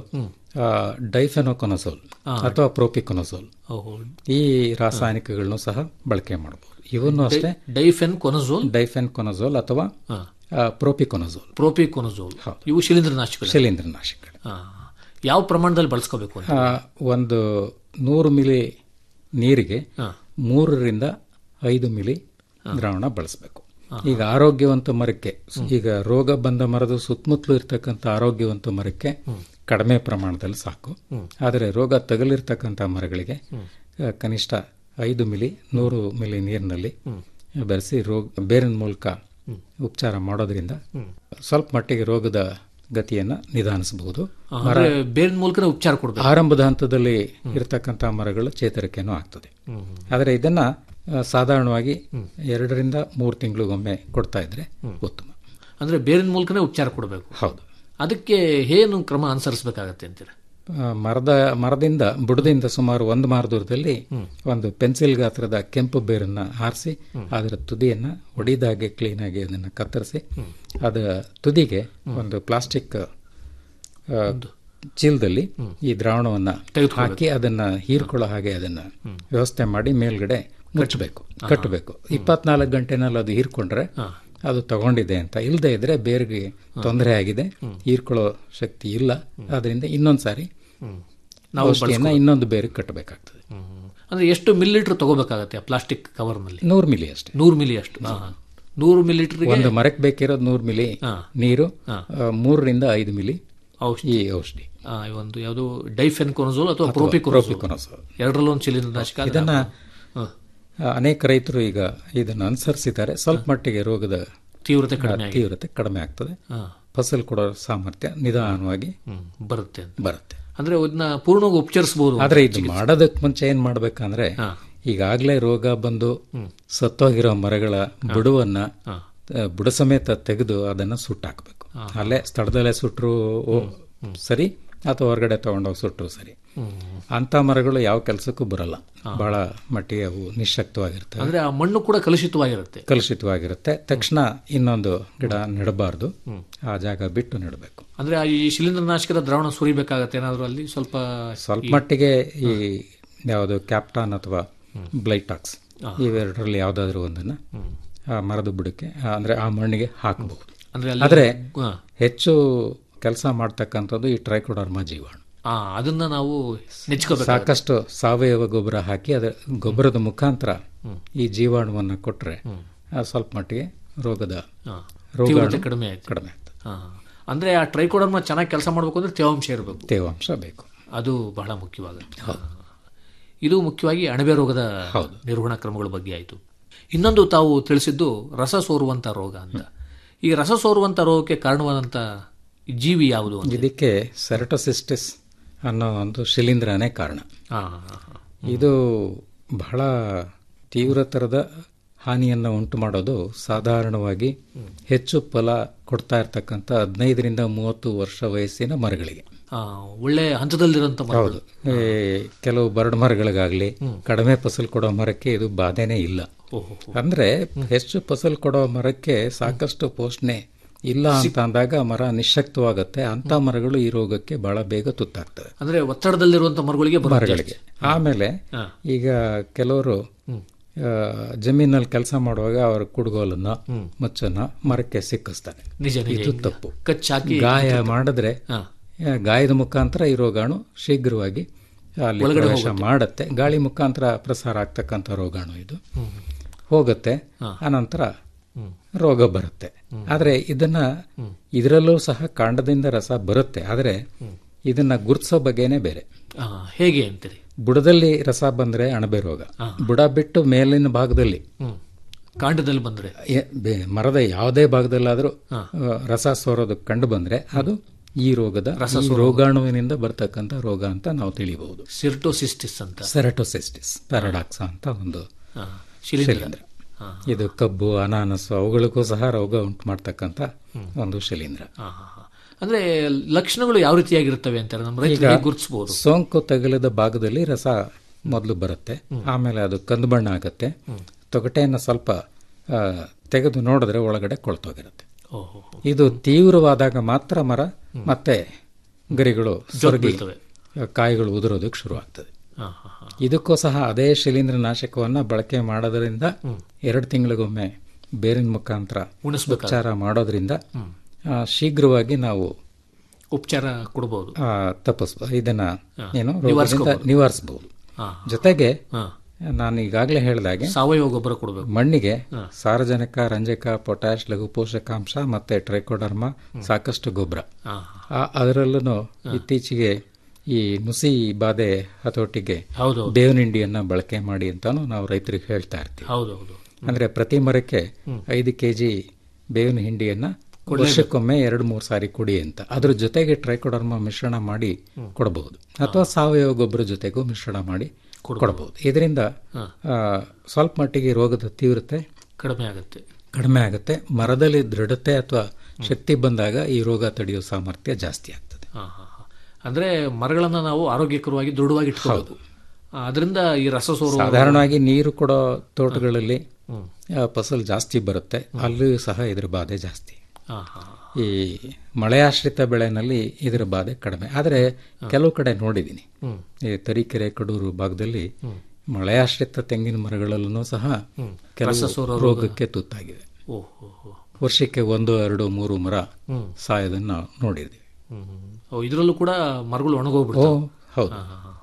ಡೈಫೆನೋಕೊನಸೋಲ್ ಅಥವಾ ಪ್ರೋಪಿಕೊನಸೋಲ್
ಓಹೋ
ಈ ರಾಸಾಯನಿಕಗಳನ್ನು ಸಹ ಬಳಕೆ ಮಾಡಬಹುದು ಇವನ್ನು ಅಷ್ಟೇ
ಡೈಫೆನ್ ಕೊನಜೋಲ್
ಡೈಫೆನ್ ಕೊನಜೋಲ್ ಅಥವಾ ಪ್ರೋಪಿಕೊನಜೋಲ್
ಪ್ರೋಪಿಕೊನಜೋಲ್ ಇವು ಶಿಲೀಂಧ್ರನಾಶಕಗಳು
ಶಿಲೀಂಧ್ರನಾಶಕಗಳು
ಹಾ. ಯಾವ ಪ್ರಮಾಣದಲ್ಲಿ ಬಳಸ್ಕೋಬೇಕು ಅಂತ
ಆ, ಒಂದು ನೂರು ಮಿಲಿ ನೀರಿಗೆ ಮೂರರಿಂದ ಐದು ಮಿಲಿ ದ್ರಾವಣ ಬಳಸಬೇಕು ಈಗ ಆರೋಗ್ಯವಂತ ಮರಕ್ಕೆ ಈಗ ರೋಗ ಬಂದ ಮರದ ಸುತ್ತಮುತ್ತಲು ಇರ್ತಕ್ಕಂಥ ಆರೋಗ್ಯವಂತ ಮರಕ್ಕೆ ಕಡಿಮೆ ಪ್ರಮಾಣದಲ್ಲಿ ಸಾಕು ಆದರೆ ರೋಗ ತಗಲಿರ್ತಕ್ಕಂಥ ಮರಗಳಿಗೆ ಆ, ಕನಿಷ್ಠ ಐದು ಮಿಲಿ ನೂರು ಮಿಲಿ ನೀರಿನಲ್ಲಿ ಬೆರೆಸಿ ರೋಗ ಬೇರಿನ ಮೂಲಕ ಉಪಚಾರ ಮಾಡೋದ್ರಿಂದ ಸ್ವಲ್ಪ ಮಟ್ಟಿಗೆ ರೋಗದ ಗತಿಯನ್ನ ನಿಧಾನಿಸಬಹುದು
ಅಂದ್ರೆ ಬೇರೆ ಮೂಲಕನೇ ಉಪಚಾರ ಕೊಡ್ಬೇಕು
ಆರಂಭದ ಹಂತದಲ್ಲಿ ಇರತಕ್ಕಂಥ ಮರಗಳು ಚೇತರಿಕೆನೂ ಆಗ್ತದೆ ಆದರೆ ಇದನ್ನ ಆ, ಸಾಧಾರಣವಾಗಿ ಎರಡರಿಂದ ಮೂರು ತಿಂಗಳಿಗೊಮ್ಮೆ ಕೊಡ್ತಾ ಇದ್ರೆ ಉತ್ತಮ
ಅಂದ್ರೆ ಬೇರಿನ ಮೂಲಕನೇ ಉಪಚಾರ ಕೊಡಬೇಕು
ಹೌದು
ಅದಕ್ಕೆ ಏನು ಕ್ರಮ ಅನುಸರಿಸಬೇಕಾಗತ್ತೆ ಅಂತೀರ
ಆ, ಮರದ ಮರದಿಂದ ಬುಡದಿಂದ ಸುಮಾರು ಒಂದು ಮಾರ ದೂರದಲ್ಲಿ ಒಂದು ಪೆನ್ಸಿಲ್ ಗಾತ್ರದ ಕೆಂಪು ಬೇರನ್ನ ಆರಿಸಿ ಅದರ ತುದಿಯನ್ನ ಒಡಿದಾಗೆ ಕ್ಲೀನ್ ಆಗಿ ಅದನ್ನ ಕತ್ತರಿಸಿ ಅದರ ತುದಿಗೆ ಒಂದು ಪ್ಲಾಸ್ಟಿಕ್ ಆ, ಚೀಲದಲ್ಲಿ ಈ ದ್ರಾವಣವನ್ನ ಹಾಕಿ ಅದನ್ನ ಹೀರ್ಕೊಳ್ಳೋ ಹಾಗೆ ಅದನ್ನ ವ್ಯವಸ್ಥೆ ಮಾಡಿ ಮೇಲ್ಗಡೆ ಮುಚ್ಚಬೇಕು ಕಟ್ಟಬೇಕು ಇಪ್ಪತ್ನಾಲ್ಕು ಗಂಟೆನಲ್ಲಿ ಅದು ಹೀರ್ಕೊಂಡ್ರೆ ಅದು ತಗೊಂಡಿದೆ ಅಂತ ಇಲ್ಲದೆ ಇದ್ರೆ ಬೇರ್ಗೆ ತೊಂದರೆ ಆಗಿದೆ ಹೀರ್ಕೊಳ್ಳೋ ಶಕ್ತಿ ಇಲ್ಲ ಅದರಿಂದ ಇನ್ನೊಂದ್ ಸಾರಿ
ನಾವು
ಔಷಧಿಯನ್ನ ಇನ್ನೊಂದು ಬೇರೆ ಕಟ್ಟಬೇಕಾಗ್ತದೆ
ಅಂದ್ರೆ ಎಷ್ಟು ಮಿಲಿಲೀಟರ್ ತಗೋಬೇಕಾಗತ್ತೆ ಆ ಪ್ಲಾಸ್ಟಿಕ್ ಕವರ್ನಲ್ಲಿ
ನೂರು ಮಿಲಿ ಅಷ್ಟೇ
ನೂರು ಮಿಲಿ ಅಷ್ಟು ಹಾ. ನೂರು ಮಿಲಿಲೀಟರ್ಗೆ
ಒಂದು ಮರಕ್ಕೆ ಬೇಕಿರೋದು ನೂರು ಮಿಲಿ ನೀರು ಆ, ಮೂರರಿಂದ ಐದು ಮಿಲಿ
ಔಷಧಿ
ಈ ಔಷಧಿ
ಆ, ಈ ಒಂದು ಯಾವುದು ಡೈಫೆನ್ಕೊನಜೋಲ್ ಅಥವಾ ಪ್ರೋಪಿಕೊನಜೋಲ್
ಪ್ರೋಪಿಕೊನಜೋಲ್.
ಎರಡರಲ್ಲೂ ಒಂದು ಶಿಲೀಂಧ್ರ ನಾಶಕ ಅದನ್ನ-
ಇದನ್ನ
ಹಾ.
ಆ, ಅನೇಕ ರೈತರು ಈಗ ಇದನ್ನು ಅನುಸರಿಸಿದ್ದಾರೆ ಸ್ವಲ್ಪ ಮಟ್ಟಿಗೆ ರೋಗದ
ತೀವ್ರತೆ
ಆ,
ಕಡಿಮೆ ಆಗಿದೆ.
ತೀವ್ರತೆ ಕಡಿಮೆ ಆಗ್ತದೆ
ಹಾ.
ಫಸಲು ಕೊಡೋ ಸಾಮರ್ಥ್ಯ ನಿಧಾನವಾಗಿ
ಹ್ಮ್, ಬರುತ್ತೆ ಅಂತ.
ಬರುತ್ತೆ
ಅಂದ್ರೆ ಇದನ್ನ ಪೂರ್ಣವಾಗಿ ಉಪಚರಿಸಬಹುದು
ಆದ್ರೆ ಇದು ಮಾಡೋದಕ್ಕೆ ಮುಂಚೆ ಏನ್ ಮಾಡ್ಬೇಕಂದ್ರೆ ಈಗಾಗಲೇ ರೋಗ ಬಂದು ಸತ್ತೋಗಿರೋ ಮರಗಳ ಬುಡವನ್ನ ಆ, ಬುಡ ಸಮೇತ ತೆಗೆದು ಅದನ್ನ ಸುಟ್ಟಾಕ್ಬೇಕು ಅಲ್ಲೇ ಸ್ಥಳದಲ್ಲೇ ಸುಟ್ರು ಓ, ಸರಿ ಅಥವಾ ಹೊರಗಡೆ ತಗೊಂಡೋಗಿ ಸುಟ್ರು ಸರಿ ಅಂತ ಮರಗಳು ಯಾವ ಕೆಲಸಕ್ಕೂ ಬರಲ್ಲ ಬಹಳ ಮಟ್ಟಿಗೆ ಅವು ನಿಶಕ್ತವಾಗಿರ್ತವೆ
ಅಂದ್ರೆ ಆ ಮಣ್ಣು ಕೂಡ ಕಲುಷಿತವಾಗಿರುತ್ತೆ
ಕಲುಷಿತವಾಗಿರುತ್ತೆ ತಕ್ಷಣ ಇನ್ನೊಂದು ಗಿಡ ನೆಡಬಾರ್ದು ಆ ಜಾಗ ಬಿಟ್ಟು ನೆಡಬೇಕು
ಅಂದ್ರೆ ಆ ಈ ಶಿಲೀಂಧ್ರ ನಾಶಕದ ದ್ರಾವಣ ಸುರಿಬೇಕಾಗತ್ತೆ ಏನಾದ್ರು ಅಲ್ಲಿ ಸ್ವಲ್ಪ
ಸ್ವಲ್ಪ ಮಟ್ಟಿಗೆ ಈ ಯಾವುದು ಕ್ಯಾಪ್ಟಾನ್ ಅಥವಾ ಬ್ಲೈಟಾಕ್ಸ್ ಇವೆರಡರಲ್ಲಿ ಯಾವುದಾದ್ರೂ ಒಂದನ್ನ ಆ ಮರದ ಬುಡಕ್ಕೆ ಆ, ಅಂದ್ರೆ ಆ ಮಣ್ಣಿಗೆ ಹಾಕಬಹುದು
ಅಂದ್ರೆ ಅಲ್ಲಿ-
ಆದ್ರೆ
ಹಾ.
ಹೆಚ್ಚು ಕೆಲಸ ಮಾಡ್ತಕ್ಕಂಥದ್ದು ಈ ಟ್ರೈಕೋಡರ್ಮಾ ಜೀವಾಣು
ಆ ಅದನ್ನ ನಾವು ನೆಚ್ಕೋಬೇಕು
ಸಾಕಷ್ಟು ಸಾವಯವ ಗೊಬ್ಬರ ಹಾಕಿ ಅದರ ಗೊಬ್ಬರದ ಮುಖಾಂತರ ಈ ಜೀವಾಣುವನ್ನು ಕೊಟ್ರೆ ಆ, ಸ್ವಲ್ಪ ಮಟ್ಟಿಗೆ ರೋಗದ ರೋಗಾಣು
ತೀವ್ರತೆ ಕಡಿಮೆ ಆಯ್ತು
ಕಡಿಮೆ ಆಗ್ತದೆ
ಹಾ. ಅಂದ್ರೆ ಆ ಟ್ರೈಕೋಡರ್ಮ ಚೆನ್ನಾಗಿ ಕೆಲಸ ಮಾಡಬೇಕು ಅಂದ್ರೆ ತೇವಾಂಶ ಇರಬೇಕು
ತೇವಾಂಶ ಬೇಕು
ಅದು ಬಹಳ ಮುಖ್ಯವಾಗುತ್ತೆ ಇದು ಮುಖ್ಯವಾಗಿ ಅಣಬೆ ರೋಗದ ನಿರ್ವಹಣಾ ಕ್ರಮಗಳ ಬಗ್ಗೆ ಆಯಿತು ಇನ್ನೊಂದು ತಾವು ತಿಳಿಸಿದ್ದು ರಸ ಸೋರುವಂತ ರೋಗ ಅಂತ ಈ ರಸ ಸೋರುವಂತ ರೋಗಕ್ಕೆ ಕಾರಣವಾದಂತ ಜೀವಿ ಯಾವುದು ಅಂತ
ಇದಕ್ಕೆ ಸೆರಟೋಸಿಸ್ಟಿಸ್ ಅನ್ನೋ ಒಂದು ಶಿಲೀಂಧ್ರನೇ ಕಾರಣ
ಹಾ,
ಇದು ಬಹಳ ತೀವ್ರತರದ ಹಾನಿಯನ್ನು ಉಂಟು ಮಾಡೋದು ಸಾಧಾರಣವಾಗಿ ಹೆಚ್ಚು ಫಲ ಕೊಡ್ತಾ ಇರ್ತಕ್ಕಂಥ ಹದಿನೈದರಿಂದ ಮೂವತ್ತು ವರ್ಷ ವಯಸ್ಸಿನ ಮರಗಳಿಗೆ
ಆ, ಒಳ್ಳೆ ಹಂತದಲ್ಲಿರೋಂಥ ಮರ
ಹೌದು ಈ ಕೆಲವು ಬರಡು ಮರಗಳಿಗಾಗ್ಲಿ ಕಡಿಮೆ ಫಸಲು ಕೊಡೋ ಮರಕ್ಕೆ ಇದು ಬಾಧೆನೇ ಇಲ್ಲ ಅಂದ್ರೆ ಹೆಚ್ಚು ಫಸಲು ಕೊಡೋ ಮರಕ್ಕೆ ಸಾಕಷ್ಟು ಪೋಷಣೆ ಇಲ್ಲ ಅಂತ ಅಂದಾಗ ಮರ ನಿಶಕ್ತವಾಗುತ್ತೆ ಅಂತ ಮರಗಳು ಈ ರೋಗಕ್ಕೆ ಬಹಳ ಬೇಗ ತುತ್ತಾಗ್ತವೆ
ಅಂದ್ರೆ ಒತ್ತಡದಲ್ಲಿರುವಂತ ಮರಗಳಿಗೆ ಬರುತ್ತೆ
ಮರಗಳಿಗೆ ಆಮೇಲೆ ಈಗ ಕೆಲವರು ಆ, ಜಮೀನಲ್ಲಿ ಕೆಲಸ ಮಾಡುವಾಗ ಅವರ ಕುಡುಗೋಲನ್ನ ಮಚ್ಚನ್ನ ಮರಕ್ಕೆ ಸಿಕ್ಕಿಸ್ತಾರೆ
ನಿಜ ನಿಜ
ಇದು ತಪ್ಪು
ಕಚ್ಚಾಕಿ
ಗಾಯ ಮಾಡಿದ್ರೆ ಆ, ಗಾಯದ ಮುಖಾಂತರ ಈ ರೋಗಾಣು ಶೀಘ್ರವಾಗಿ ಅಲ್ಲಿ ಪ್ರವೇಶ ಮಾಡುತ್ತೆ ಗಾಳಿ ಮುಖಾಂತರ ಪ್ರಸಾರ ಆಗ್ತಕ್ಕಂಥ ರೋಗಾಣು ಇದು ಹೋಗುತ್ತೆ ಅನಂತರ ರೋಗ ಬರುತ್ತೆ ಆದ್ರೆ ಇದನ್ನ ಇದರಲ್ಲೂ ಸಹ ಕಾಂಡದಿಂದ ರಸ ಬರುತ್ತೆ ಆದ್ರೆ ಇದನ್ನ ಗುರ್ತಿಸೋ ಬಗ್ಗೆನೇ ಬೇರೆ
ಆ, ಹೇಗೆ ಅಂತೀರಿ
ಬುಡದಲ್ಲಿ ರಸ ಬಂದ್ರೆ ಅಣಬೆ ರೋಗ ಬುಡ ಬಿಟ್ಟು ಮೇಲಿನ ಭಾಗದಲ್ಲಿ
ಹ್ಮ್ ಕಾಂಡದಲ್ಲಿ ಬಂದ್ರೆ
ಎ- ಬೆ- ಮರದ ಯಾವುದೇ ಭಾಗದಲ್ಲಾದ್ರೂ ಆ, ರಸ ಸೋರೋದು ಕಂಡು ಬಂದ್ರೆ ಅದು ಈ ರೋಗದ ಈ ರೋಗಾಣುವಿನಿಂದ ಬರ್ತಕ್ಕಂಥ ರೋಗ ಅಂತ ನಾವು ತಿಳಿಬಹುದು
ಸಿರ್ಟೋಸಿಸ್ಟಿಸ್ ಅಂತ
ಸೆರಟೋಸಿಸ್ಟಿಸ್ ಪ್ಯಾರಾಡಾಕ್ಸ್ ಅಂತ ಒಂದು
ಆ, ಶಿಲೀಂಧ್ರ
ಶಿಲೀಂಧ್ರ ಇದು ಕಬ್ಬು ಅನಾನಸು ಅವುಗಳಿಗೂ ಸಹ ರೋಗ ಉಂಟು ಮಾಡ್ತಕ್ಕಂಥ ಒಂದು ಶಿಲೀಂಧ್ರ
ಆ, ಆ, ಆ. ಅಂದ್ರೆ ಲಕ್ಷಣಗಳು ಯಾವ ರೀತಿಯಾಗಿರ್ತವೆ ಅಂತಾರೆ ನಮ್ಮ ರೈತರು ಹೇಗೆ ಗುರುತಿಸಬಹುದು
ಸೋಂಕು ತಗುಲಿದ ಭಾಗದಲ್ಲಿ ರಸ ಮೊದಲು ಬರುತ್ತೆ ಆಮೇಲೆ ಅದು ಕಂದು ಬಣ್ಣ ಆಗುತ್ತೆ ತೊಗಟೆಯನ್ನು ಸ್ವಲ್ಪ ಆ, ತೆಗೆದು ನೋಡಿದ್ರೆ ಒಳಗಡೆ ಕೊಳ್ತೋಗಿರುತ್ತೆ
ಓಹೋ
ಇದು ತೀವ್ರವಾದಾಗ ಮಾತ್ರ ಮರ ಮತ್ತೆ ಗರಿಗಳು ಸೊರಗಿ
ಬೀಳ್ತವೆ.
ಕಾಯಿಗಳು ಉದುರೋದಕ್ಕೆ ಶುರು ಆಗ್ತದೆ
ಹಾ ಹಾ ಹಾ
ಇದಕ್ಕೂ ಸಹ ಅದೇ ಶಿಲೀಂಧ್ರ ನಾಶಕವನ್ನ ಬಳಕೆ ಮಾಡೋದ್ರಿಂದ ಎರಡು ತಿಂಗಳಿಗೊಮ್ಮೆ ಬೇರಿನ ಮುಖಾಂತರ
ಉಣಿಸ್ಬೇಕಾಗುತ್ತೆ.
ಉಪಚಾರ ಮಾಡೋದ್ರಿಂದ ಆ, ಶೀಘ್ರವಾಗಿ ನಾವು
ಉಪಚಾರ ಕೊಡಬಹುದು
ಆ, ತಪ್ಪಿಸ್ ಇದನ್ನ ಏನು ರೋಗದಿಂದ
ನಿವಾರಿಸ್ಕೋಬಹುದು.
ನಿವಾರಿಸಬಹುದು
ಹಾ.
ಜೊತೆಗೆ
ಹಾ.
ನಾನು ಈಗಾಗಲೇ ಹೇಳಿದಾಗೆ
ಸಾವಯವ ಗೊಬ್ಬರ ಕೊಡಬೇಕು
ಮಣ್ಣಿಗೆ ಸಾರಜನಕ ರಂಜಕ ಪೊಟ್ಯಾಶ್ ಲಘು ಪೋಷಕಾಂಶ ಮತ್ತೆ ಟ್ರೈಕೋಡರ್ಮ ಸಾಕಷ್ಟು ಗೊಬ್ಬರ
ಹಾ.
ಅದರಲ್ಲೂ ಇತ್ತೀಚೆಗೆ ಈ ನುಸಿ ಬಾಧೆ ಹತೋಟಿಗೆ
ಹೌದು
ಬೇವಿನ ಹಿಂಡಿಯನ್ನ ಬಳಕೆ ಮಾಡಿ ಅಂತಾನು ನಾವು ರೈತರಿಗೆ ಹೇಳ್ತಾ ಇರ್ತೀವಿ
ಹೌದು ಹೌದು
ಅಂದ್ರೆ ಪ್ರತಿ ಮರಕ್ಕೆ ಐದು ಕೆಜಿ ಬೇವಿನ ಹಿಂಡಿಯನ್ನ ವರ್ಷಕ್ಕೊಮ್ಮೆ ಎರಡು ಮೂರು ಸಾರಿ ಕೊಡಿ ಅಂತ ಅದ್ರ ಜೊತೆಗೆ ಟ್ರೈಕೋಡರ್ಮ ಮಿಶ್ರಣ ಮಾಡಿ ಕೊಡಬಹುದು ಅಥವಾ ಸಾವಯವ ಗೊಬ್ಬರ ಜೊತೆಗೂ ಮಿಶ್ರಣ ಮಾಡಿ ಕೊಡಬಹುದು ಇದರಿಂದ ಆ, ಸ್ವಲ್ಪ ಮಟ್ಟಿಗೆ ರೋಗದ ತೀವ್ರತೆ
ಕಡಿಮೆ ಆಗುತ್ತೆ
ಕಡಿಮೆ ಆಗುತ್ತೆ ಮರದಲ್ಲಿ ದೃಢತೆ ಅಥವಾ ಶಕ್ತಿ ಬಂದಾಗ ಈ ರೋಗ ತಡೆಯೋ ಸಾಮರ್ಥ್ಯ ಜಾಸ್ತಿ ಆಗ್ತದೆ
ಹಾ, ಹಾ, ಹಾ. ಅಂದ್ರೆ ಮರಗಳನ್ನ ನಾವು ಆರೋಗ್ಯಕರವಾಗಿ ದೃಢವಾಗಿ ಇಟ್ಕೋಬೇಕು ಅದರಿಂದ ಈ ರಸಸೋರು
ಸಾಧಾರಣವಾಗಿ ನೀರು ಕೊಡೋ ತೋಟಗಳಲ್ಲಿ ಆ, ಫಸಲು ಜಾಸ್ತಿ ಬರುತ್ತೆ ಅಲ್ಲಿಯೂ ಸಹ ಇದ್ರ ಬಾಧೆ ಜಾಸ್ತಿ
ಹಾ, ಹಾ.
ಈ ಮಳೆಯಾಶ್ರಿತ ಬೆಳೆನಲ್ಲಿ ಇದರ ಬಾಧೆ ಕಡಿಮೆ ಆದರೆ ಕೆಲವು ಕಡೆ ನೋಡಿದ್ದೀನಿ ಈ ತರೀಕೆರೆ ಕಡೂರು ಭಾಗದಲ್ಲಿ ಮಳೆಯಾಶ್ರಿತ ತೆಂಗಿನ ಮರಗಳಲ್ಲೂ ಸಹ ಕೆಲವು ರೋಗಕ್ಕೆ ತುತ್ತಾಗಿದೆ
ಓಹೋ ಹೋ.
ವರ್ಷಕ್ಕೆ ಒಂದು ಎರಡು ಮೂರು ಮರ ಸಾಯೋದನ್ನ ನೋಡಿದ್ವಿ
ಹ್ಮ್, ಹ್ಮ್. ಓ, ಇದ್ರಲ್ಲೂ ಕೂಡ ಮರಗಳು
ಓ
ಒಣಗೋಗ್ಬಿಡ್ತಾವೆ
ಹೌದು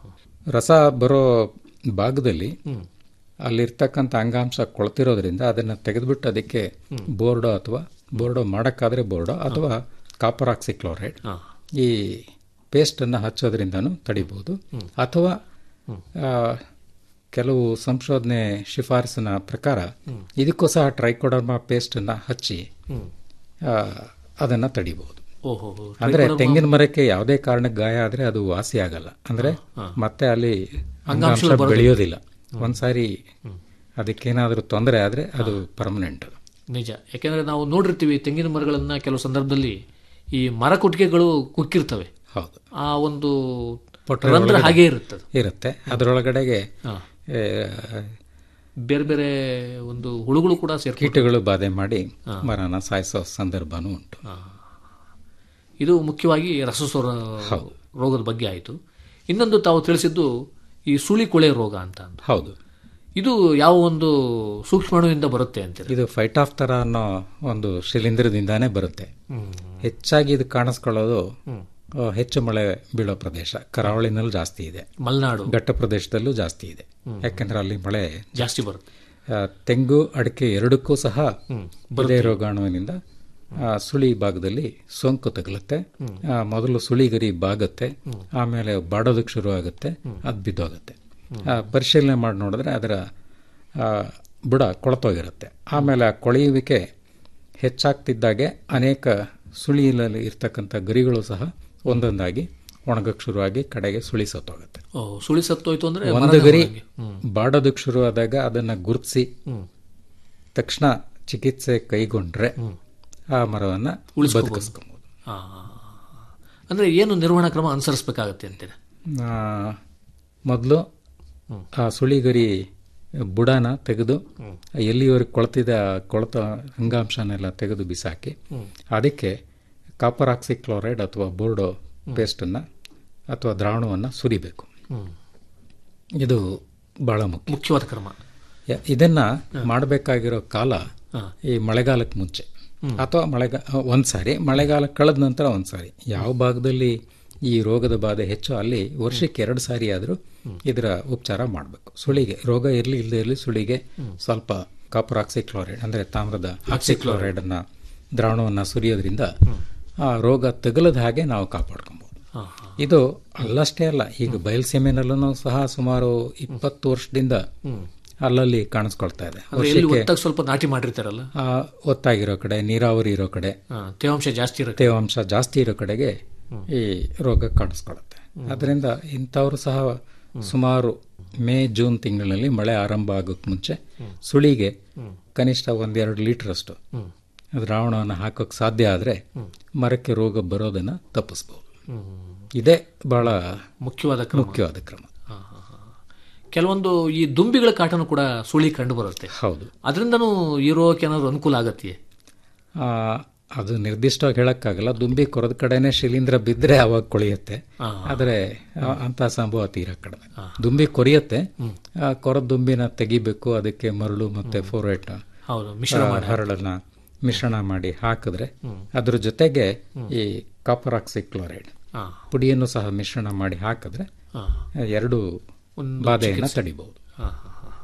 ರಸ ಬರೋ ಭಾಗದಲ್ಲಿ ಅಲ್ಲಿರ್ತಕ್ಕಂಥ ಅಂಗಾಂಶ ಕೊಳ್ತಿರೋದ್ರಿಂದ ಅದನ್ನ ತೆಗೆದ್ಬಿಟ್ಟು ಅದಕ್ಕೆ ಬೋರ್ಡೋ ಅಥವಾ ಬೋರ್ಡೋ ಮಾಡಕ್ಕಾದ್ರೆ ಬೋರ್ಡೋ ಅಥವಾ ಕಾಪರ್ ಆಕ್ಸಿಕ್ಲೋರೈಡ್
ಹಾ.
ಈ ಪೇಸ್ಟ್ ಅನ್ನ ಹಚ್ಚೋದ್ರಿಂದನೂ ತಡಿಬಹುದು ಅಥವಾ ಆ, ಕೆಲವು ಸಂಶೋಧನೆ ಶಿಫಾರಸಿನ ಪ್ರಕಾರ ಇದಕ್ಕೂ ಸಹ ಟ್ರೈಕೋಡರ್ಮಾ ಪೇಸ್ಟ್ ಅನ್ನ ಹಚ್ಚಿ ಆ, ಅದನ್ನ ತಡಿಬಹುದು
ಓಹೋ ಹೋ.
ಅಂದ್ರೆ ತೆಂಗಿನ ಮರಕ್ಕೆ ಯಾವುದೇ ಕಾರಣಕ್ಕೆ ಗಾಯ ಆದ್ರೆ ಅದು ವಾಸಿ ಆಗಲ್ಲ ಅಂದ್ರೆ ಮತ್ತೆ ಅಲ್ಲಿ ಅಂಗಾಂಶ ಬೆಳೆಯೋದಿಲ್ಲ ಒಂದ್ಸಾರಿ ಅದಕ್ಕೇನಾದ್ರೂ ತೊಂದರೆ ಆದ್ರೆ ಅದು ಪರ್ಮನೆಂಟ್
ನಿಜ ಯಾಕೆಂದ್ರೆ ನಾವು ನೋಡಿರ್ತೀವಿ ತೆಂಗಿನ ಮರಗಳನ್ನ ಕೆಲವು ಸಂದರ್ಭದಲ್ಲಿ ಈ ಮರ ಕುಟಿಕೆಗಳು ಕುಕ್ಕಿರ್ತವೆ
ಹೌದು
ಆ ಒಂದು
ಪೊಟ್ರೆ
ರಂಧ್ರ
ಒಳಗಡೆ
ಹಾಗೆ ಇರುತ್ತದೆ
ಇರುತ್ತೆ ಅದರೊಳಗಡೆಗೆ
ಹಾ.
ಏ,
ಬೇರೆ ಬೇರೆ ಒಂದು ಹುಳುಗಳು ಕೂಡ ಸೇರ್ಕೊಂಡು
ಕೀಟಗಳು ಬಾಧೆ ಮಾಡಿ ಮರನ ಸಾಯಿಸೋ ಸಂದರ್ಭನೂ ಉಂಟು
ಇದು ಮುಖ್ಯವಾಗಿ ರಸಸೋರ ರೋಗದ ಬಗ್ಗೆ ಆಯಿತು ಇನ್ನೊಂದು ತಾವು ತಿಳಿಸಿದ್ದು ಈ ಸುಳಿ ಕೊಳೆ ರೋಗ ಅಂತ ಅಂದು.
ಹೌದು
ಇದು ಯಾವ ಒಂದು ಸೂಕ್ಷ್ಮಾಣುವಿಂದ ಬರುತ್ತೆ ಅಂತೀರಿ
ಇದು ಫೈಟ್ ಆಫ್ ತರ ಅನ್ನೋ ಒಂದು ಶಿಲೀಂಧ್ರದಿಂದಾನೇ ಬರುತ್ತೆ ಹೆಚ್ಚಾಗಿ ಇದು ಕಾಣಿಸ್ಕೊಳ್ಳೋದು ಆ, ಹೆಚ್ಚು ಮಳೆ ಬೀಳೋ ಪ್ರದೇಶ ಕರಾವಳಿನಲ್ಲಿ ಜಾಸ್ತಿ ಇದೆ
ಮಲೆನಾಡು
ಘಟ್ಟ ಪ್ರದೇಶದಲ್ಲೂ ಜಾಸ್ತಿ ಇದೆ ಯಾಕೆಂದ್ರೆ ಅಲ್ಲಿ ಮಳೆ
ಜಾಸ್ತಿ ಬರುತ್ತೆ
ಆ, ತೆಂಗು ಅಡಿಕೆ ಎರಡಕ್ಕೂ ಸಹ ಇದೇ ರೋಗಾಣುವಿನಿಂದ ಆ, ಸುಳಿ ಭಾಗದಲ್ಲಿ ಸೋಂಕು ತಗುಲುತ್ತೆ ಆ, ಮೊದಲು ಸುಳಿಗರಿ ಬಾಗುತ್ತೆ ಆಮೇಲೆ ಬಾಡೋದಕ್ಕೆ ಶುರು ಆಗುತ್ತೆ ಅದು ಬಿದ್ದೋಗುತ್ತೆ ಆ, ಪರಿಶೀಲನೆ ಮಾಡಿ ನೋಡಿದ್ರೆ ಅದರ ಆ, ಬುಡ ಕೊಳತೋಗಿರುತ್ತೆ ಆಮೇಲೆ ಆ ಕೊಳೆಯುವಿಕೆ ಹೆಚ್ಚಾಗ್ತಿದ್ದಾಗೆ ಅನೇಕ ಸುಳಿಯಲ್ಲಿ ಇರ್ತಕ್ಕಂಥ ಗರಿಗಳು ಸಹ ಒಂದೊಂದಾಗಿ ಒಣಗಕ್ಕೆ ಶುರುವಾಗಿ ಕಡೆಗೆ ಸುಳಿ ಸತ್ತೋಗುತ್ತೆ
ಓ ಸುಳಿ ಸತ್ತೋಯ್ತು ಅಂದ್ರೆ
ಒಂದು
ಮರನೇ
ಗರಿ
ಹೊರಗೆ. ಹ್ಮ್.
ಬಾಡೋದಕ್ಕೆ ಶುರು ಆದಾಗ ಅದನ್ನ ಗುರುತಿಸಿ ತಕ್ಷಣ ಚಿಕಿತ್ಸೆ ಕೈಗೊಂಡ್ರೆ ಆ ಮರವನ್ನ ಬದುಕಿಸ್ಕೊಬಹುದು
ಆ, ಅಂದ್ರೆ ಏನು ನಿರ್ವಹಣಾ ಕ್ರಮ ಅನುಸರಿಸಬೇಕಾಗತ್ತೆ ಅಂತೀರ
ಮೊದಲು ಆ ಸುಳಿಗರಿ ಬುಡನ ತೆಗೆದು ಎಲ್ಲಿವರೆಗೆ ಕೊಳ್ತಿದ ಕೊಳತ ಅಂಗಾಂಶನೆಲ್ಲ ತೆಗೆದು ಬಿಸಾಕಿ ಅದಕ್ಕೆ ಕಾಪರ್ ಆಕ್ಸಿಕ್ಲೋರೈಡ್ ಅಥವಾ ಬೋರ್ಡೋ ಪೇಸ್ಟನ್ನು ಅಥವಾ ದ್ರಾವಣವನ್ನು ಸುರಿಬೇಕು ಇದು ಬಹಳ ಮುಖ್ಯ
ಮುಖ್ಯವಾದ ಕ್ರಮ
ಯ- ಇದನ್ನ ಮಾಡಬೇಕಾಗಿರೋ ಕಾಲ ಈ ಮಳೆಗಾಲಕ್ಕೆ ಮುಂಚೆ ಅಥವಾ ಮಳೆಗಾ ಒಂದ್ಸಾರಿ ಮಳೆಗಾಲ ಕಳೆದ ನಂತರ ಒಂದ್ಸಾರಿ ಯಾವ ಭಾಗದಲ್ಲಿ ಈ ರೋಗದ ಬಾಧೆ ಹೆಚ್ಚು ಅಲ್ಲಿ ವರ್ಷಕ್ಕೆ ಎರಡು ಸಾರಿ ಆದರೂ ಇದರ ಉಪಚಾರ ಮಾಡಬೇಕು ಸುಳಿಗೆ ರೋಗ ಇರಲಿ ಇಲ್ಲದೆ ಇರಲಿ ಸುಳಿಗೆ ಸ್ವಲ್ಪ ಕಾಪರ್ ಆಕ್ಸಿಕ್ಲೋರೈಡ್ ಅಂದ್ರೆ ತಾಮ್ರದ ಆಕ್ಸಿಕ್ಲೋರೈಡ್ ಅನ್ನ ದ್ರಾವಣವನ್ನು ಸುರಿಯೋದ್ರಿಂದ ಆ ರೋಗ ತಗಲದ ಹಾಗೆ ನಾವು ಕಾಪಾಡ್ಕೊಬಹುದು ಇದು ಅಲ್ಲಷ್ಟೇ ಅಲ್ಲ ಈಗ ಬಯಲ್ಸೀಮೆನಲ್ಲೂ ಸಹ ಸುಮಾರು ಇಪ್ಪತ್ತು ವರ್ಷದಿಂದ ಅಲ್ಲಲ್ಲಿ ಕಾಣಿಸ್ಕೊಳ್ತಾ ಇದೆ
ಅಂದ್ರೆ ಎಲ್ಲಿ
ವರ್ಷಕ್ಕೆ
ಒತ್ತಾಗ ಸ್ವಲ್ಪ ನಾಟಿ ಮಾಡಿರ್ತಾರಲ್ಲ
ಆ, ಒತ್ತಾಗಿರೋ ಕಡೆ ನೀರಾವರಿ ಇರೋ ಕಡೆ
ಆ, ತೇವಾಂಶ ಜಾಸ್ತಿ ಇರುತ್ತೆ
ತೇವಾಂಶ ಜಾಸ್ತಿ ಇರೋ ಕಡೆಗೆ ಈ ರೋಗ ಕಾಣಿಸ್ಕೊಳ್ಳುತ್ತೆ ಅದರಿಂದ ಇಂಥವ್ರು ಸಹ ಸುಮಾರು ಮೇ ಜೂನ್ ತಿಂಗಳಲ್ಲಿ ಮಳೆ ಆರಂಭ ಆಗೋಕ್ ಮುಂಚೆ ಸುಳಿಗೆ ಕನಿಷ್ಠ ಒಂದೆರಡು ಲೀಟರ್ ಅಷ್ಟು ದ್ರಾವಣವನ್ನು ಹಾಕೋಕ್ ಸಾಧ್ಯ ಆದ್ರೆ ಮರಕ್ಕೆ ರೋಗ ಬರೋದನ್ನ ತಪ್ಪಿಸ್ಬೋದು ಇದೇ ಬಹಳ
ಮುಖ್ಯವಾದ ಕ್ರಮ
ಮುಖ್ಯವಾದ ಕ್ರಮ
ಕೆಲವೊಂದು ಈ ದುಂಬಿಗಳ ಕಾಟನು ಕೂಡ ಸುಳಿ ಕಂಡು ಬರುತ್ತೆ
ಹೌದು
ಅದರಿಂದನೂ ಈ ರೋಗಕ್ಕೆ ಏನಾದ್ರು ಅನುಕೂಲ ಆಗತ್ತೆ
ಆ, ಅದು ನಿರ್ದಿಷ್ಟವಾಗಿ ಹೇಳಕ್ಕಾಗಲ್ಲ ದುಂಬಿ ಕೊರದ ಕಡೆನೆ ಶಿಲೀಂಧ್ರ ಬಿದ್ದರೆ ಅವಾಗ ಕೊಳೆಯುತ್ತೆ ಆದರೆ ಆ- ಅಂತ ಸಂಭವ ತೀರಾ ಕಡಿಮೆ ದುಂಬಿ ಕೊರಿಯುತ್ತೆ ಆ ಕೊರದ ದುಂಬಿನ ತೆಗಿಬೇಕು ಅದಕ್ಕೆ ಮರಳು ಮತ್ತೆ ಫೋರೇಟ್
ಹೌದು ಮಿಶ್ರ ಮಾಡಿ
ಹರಳನ್ನ ಮಿಶ್ರಣ ಮಾಡಿ ಹಾಕಿದ್ರೆ ಅದ್ರ ಜೊತೆಗೆ ಈ ಕಾಪರ್ ಆಕ್ಸಿಕ್ಲೋರೈಡ್
ಹಾ.
ಪುಡಿಯನ್ನು ಸಹ ಮಿಶ್ರಣ ಮಾಡಿ ಹಾಕಿದ್ರೆ
ಹಾ.
ಎರಡು
ಒಂದು
ಬಾಧೆಯನ್ನು ತಡಿಬಹುದು
ಹಾ, ಹಾ, ಹಾ.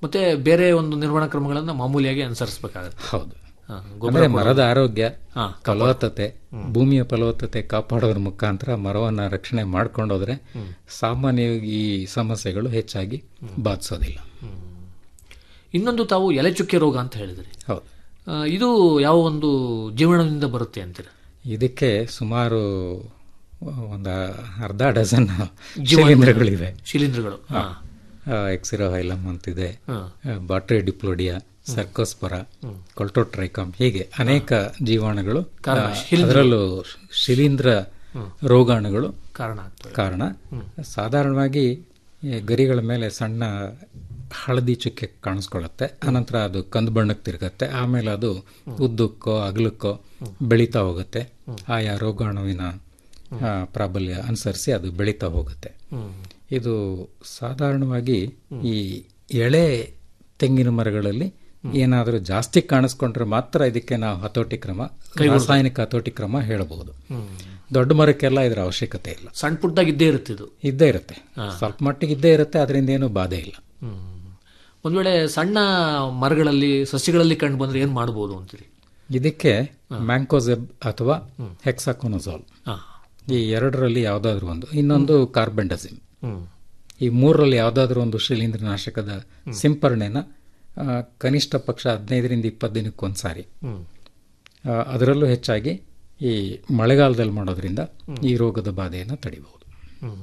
ಮತ್ತೆ ಬೇರೆ ಒಂದು ನಿರ್ವಹಣಾ ಕ್ರಮಗಳನ್ನ ಮಾಮೂಲಿಯಾಗಿ ಅನುಸರಿಸಬೇಕಾಗುತ್ತೆ
ಹೌದು
ಹಾ,
ಅಂದ್ರೆ
ಗೊಬ್ಬರ
ಮರದ ಆರೋಗ್ಯ
ಹಾ,
ಫಲವತ್ತತೆ ಭೂಮಿಯ ಫಲವತ್ತತೆ ಕಾಪಾಡೋದ್ರ ಮುಖಾಂತರ ಮರವನ್ನ ರಕ್ಷಣೆ ಮಾಡ್ಕೊಂಡೋದ್ರೆ ಸಾಮಾನ್ಯವಾಗಿ ಈ ಸಮಸ್ಯೆಗಳು ಹೆಚ್ಚಾಗಿ ಬಾಧಿಸೋದಿಲ್ಲ
ಇನ್ನೊಂದು ತಾವು ಎಲೆ ಚುಕ್ಕೆ ರೋಗ ಅಂತ ಹೇಳಿದ್ರಿ
ಹೌದು
ಆ, ಇದು ಯಾವ ಒಂದು ಜೀವನದಿಂದ ಬರುತ್ತೆ ಅಂತೀರ
ಇದಕ್ಕೆ ಸುಮಾರು ಒಂದು ಅರ್ಧ ಡಜನ್ ಶಿಲೀಂಧ್ರಗಳಿವೆ
ಶಿಲೀಂಧ್ರಗಳು ಹಾ.
ಎಕ್ಸಿರೋ ಹೈಲಮ್ ಅಂತಿದೆ
ಹಾ.
ಬಾಟ್ರಿ ಡಿಪ್ಲೋಡಿಯಾ ಸರ್ಕೋಸ್ಪರ ಕೊಲ್ಟೋಟ್ರೈಕಾಮ್ ಹೀಗೆ ಅನೇಕ ಜೀವಾಣುಗಳು
ಕಾರಣ,
ಆ,
ಶಿಲೀಂಧ್ರ.
ಅದರಲ್ಲೂ ಶಿಲೀಂಧ್ರ ರೋಗಾಣುಗಳು
ಕಾರಣ ಆಗ್ತವೆ
ಕಾರಣ ಸಾಧಾರಣವಾಗಿ ಈ ಗರಿಗಳ ಮೇಲೆ ಸಣ್ಣ ಹಳದಿ ಚುಕ್ಕೆ ಕಾಣಿಸ್ಕೊಳ್ಳುತ್ತೆ ಅನಂತರ ಅದು ಕಂದು ಬಣ್ಣಕ್ಕೆ ತಿರುಗತ್ತೆ ಆಮೇಲೆ ಅದು ಉದ್ದಕ್ಕೋ ಅಗಲಕ್ಕೋ ಬೆಳೀತಾ ಹೋಗುತ್ತೆ ಆಯಾ ರೋಗಾಣುವಿನ ಆ, ಪ್ರಾಬಲ್ಯ ಅನುಸರಿಸಿ ಅದು ಬೆಳೀತಾ ಹೋಗುತ್ತೆ ಇದು ಸಾಧಾರಣವಾಗಿ ಈ ಎಳೆ ತೆಂಗಿನ ಮರಗಳಲ್ಲಿ ಏನಾದರೂ ಜಾಸ್ತಿ ಕಾಣಿಸ್ಕೊಂಡ್ರೆ ಮಾತ್ರ ಇದಕ್ಕೆ ನಾವು ಹತೋಟಿ ಕ್ರಮ ರಾಸಾಯನಿಕ ಹತೋಟಿ ಕ್ರಮ ಹೇಳಬಹುದು ದೊಡ್ಡ ಮರಕ್ಕೆಲ್ಲ ಇದರ ಅವಶ್ಯಕತೆ ಇಲ್ಲ
ಸಣ್ಣ ಪುಟ್ಟದಾಗ ಇದ್ದೇ ಇರುತ್ತೆ ಇದು
ಇದ್ದೇ ಇರುತ್ತೆ ಸ್ವಲ್ಪ ಮಟ್ಟಿಗೆ ಇದ್ದೇ ಇರುತ್ತೆ ಅದರಿಂದ ಏನು ಬಾಧೆ ಇಲ್ಲ
ಹ್ಮ್. ಒಂದ್ ವೇಳೆ ಸಣ್ಣ ಮರಗಳಲ್ಲಿ ಸಸ್ಯಗಳಲ್ಲಿ ಕಂಡು ಬಂದ್ರೆ ಏನ್ ಮಾಡಬಹುದು ಅಂತೀರಿ
ಇದಕ್ಕೆ ಮ್ಯಾಂಕೋಸೆಬ್ ಅಥವಾ ಹೆಕ್ಸಾಕೋನೋಸಾಲ್
ಹಾ.
ಈ ಎರಡರಲ್ಲಿ ಯಾವುದಾದ್ರೂ ಒಂದು ಇನ್ನೊಂದು ಕಾರ್ಬೆಂಡಸಿಮ್
ಹ್ಮ್.
ಈ ಮೂರರಲ್ಲಿ ಯಾವುದಾದ್ರೂ ಒಂದು ಶಿಲೀಂಧ್ರನಾಶಕದ ಸಿಂಪರಣೆನ ಆ, ಕನಿಷ್ಠ ಪಕ್ಷ ಹದಿನೈದರಿಂದ ಇಪ್ಪತ್ತು ದಿನಕ್ಕೊಂದ್ಸಾರಿ
ಹ್ಮ್.
ಆ, ಅದರಲ್ಲೂ ಹೆಚ್ಚಾಗಿ ಈ ಮಳೆಗಾಲದಲ್ಲಿ ಮಾಡೋದ್ರಿಂದ ಈ ರೋಗದ ಬಾಧೆಯನ್ನು ತಡಿಬಹುದು
ಹ್ಮ್.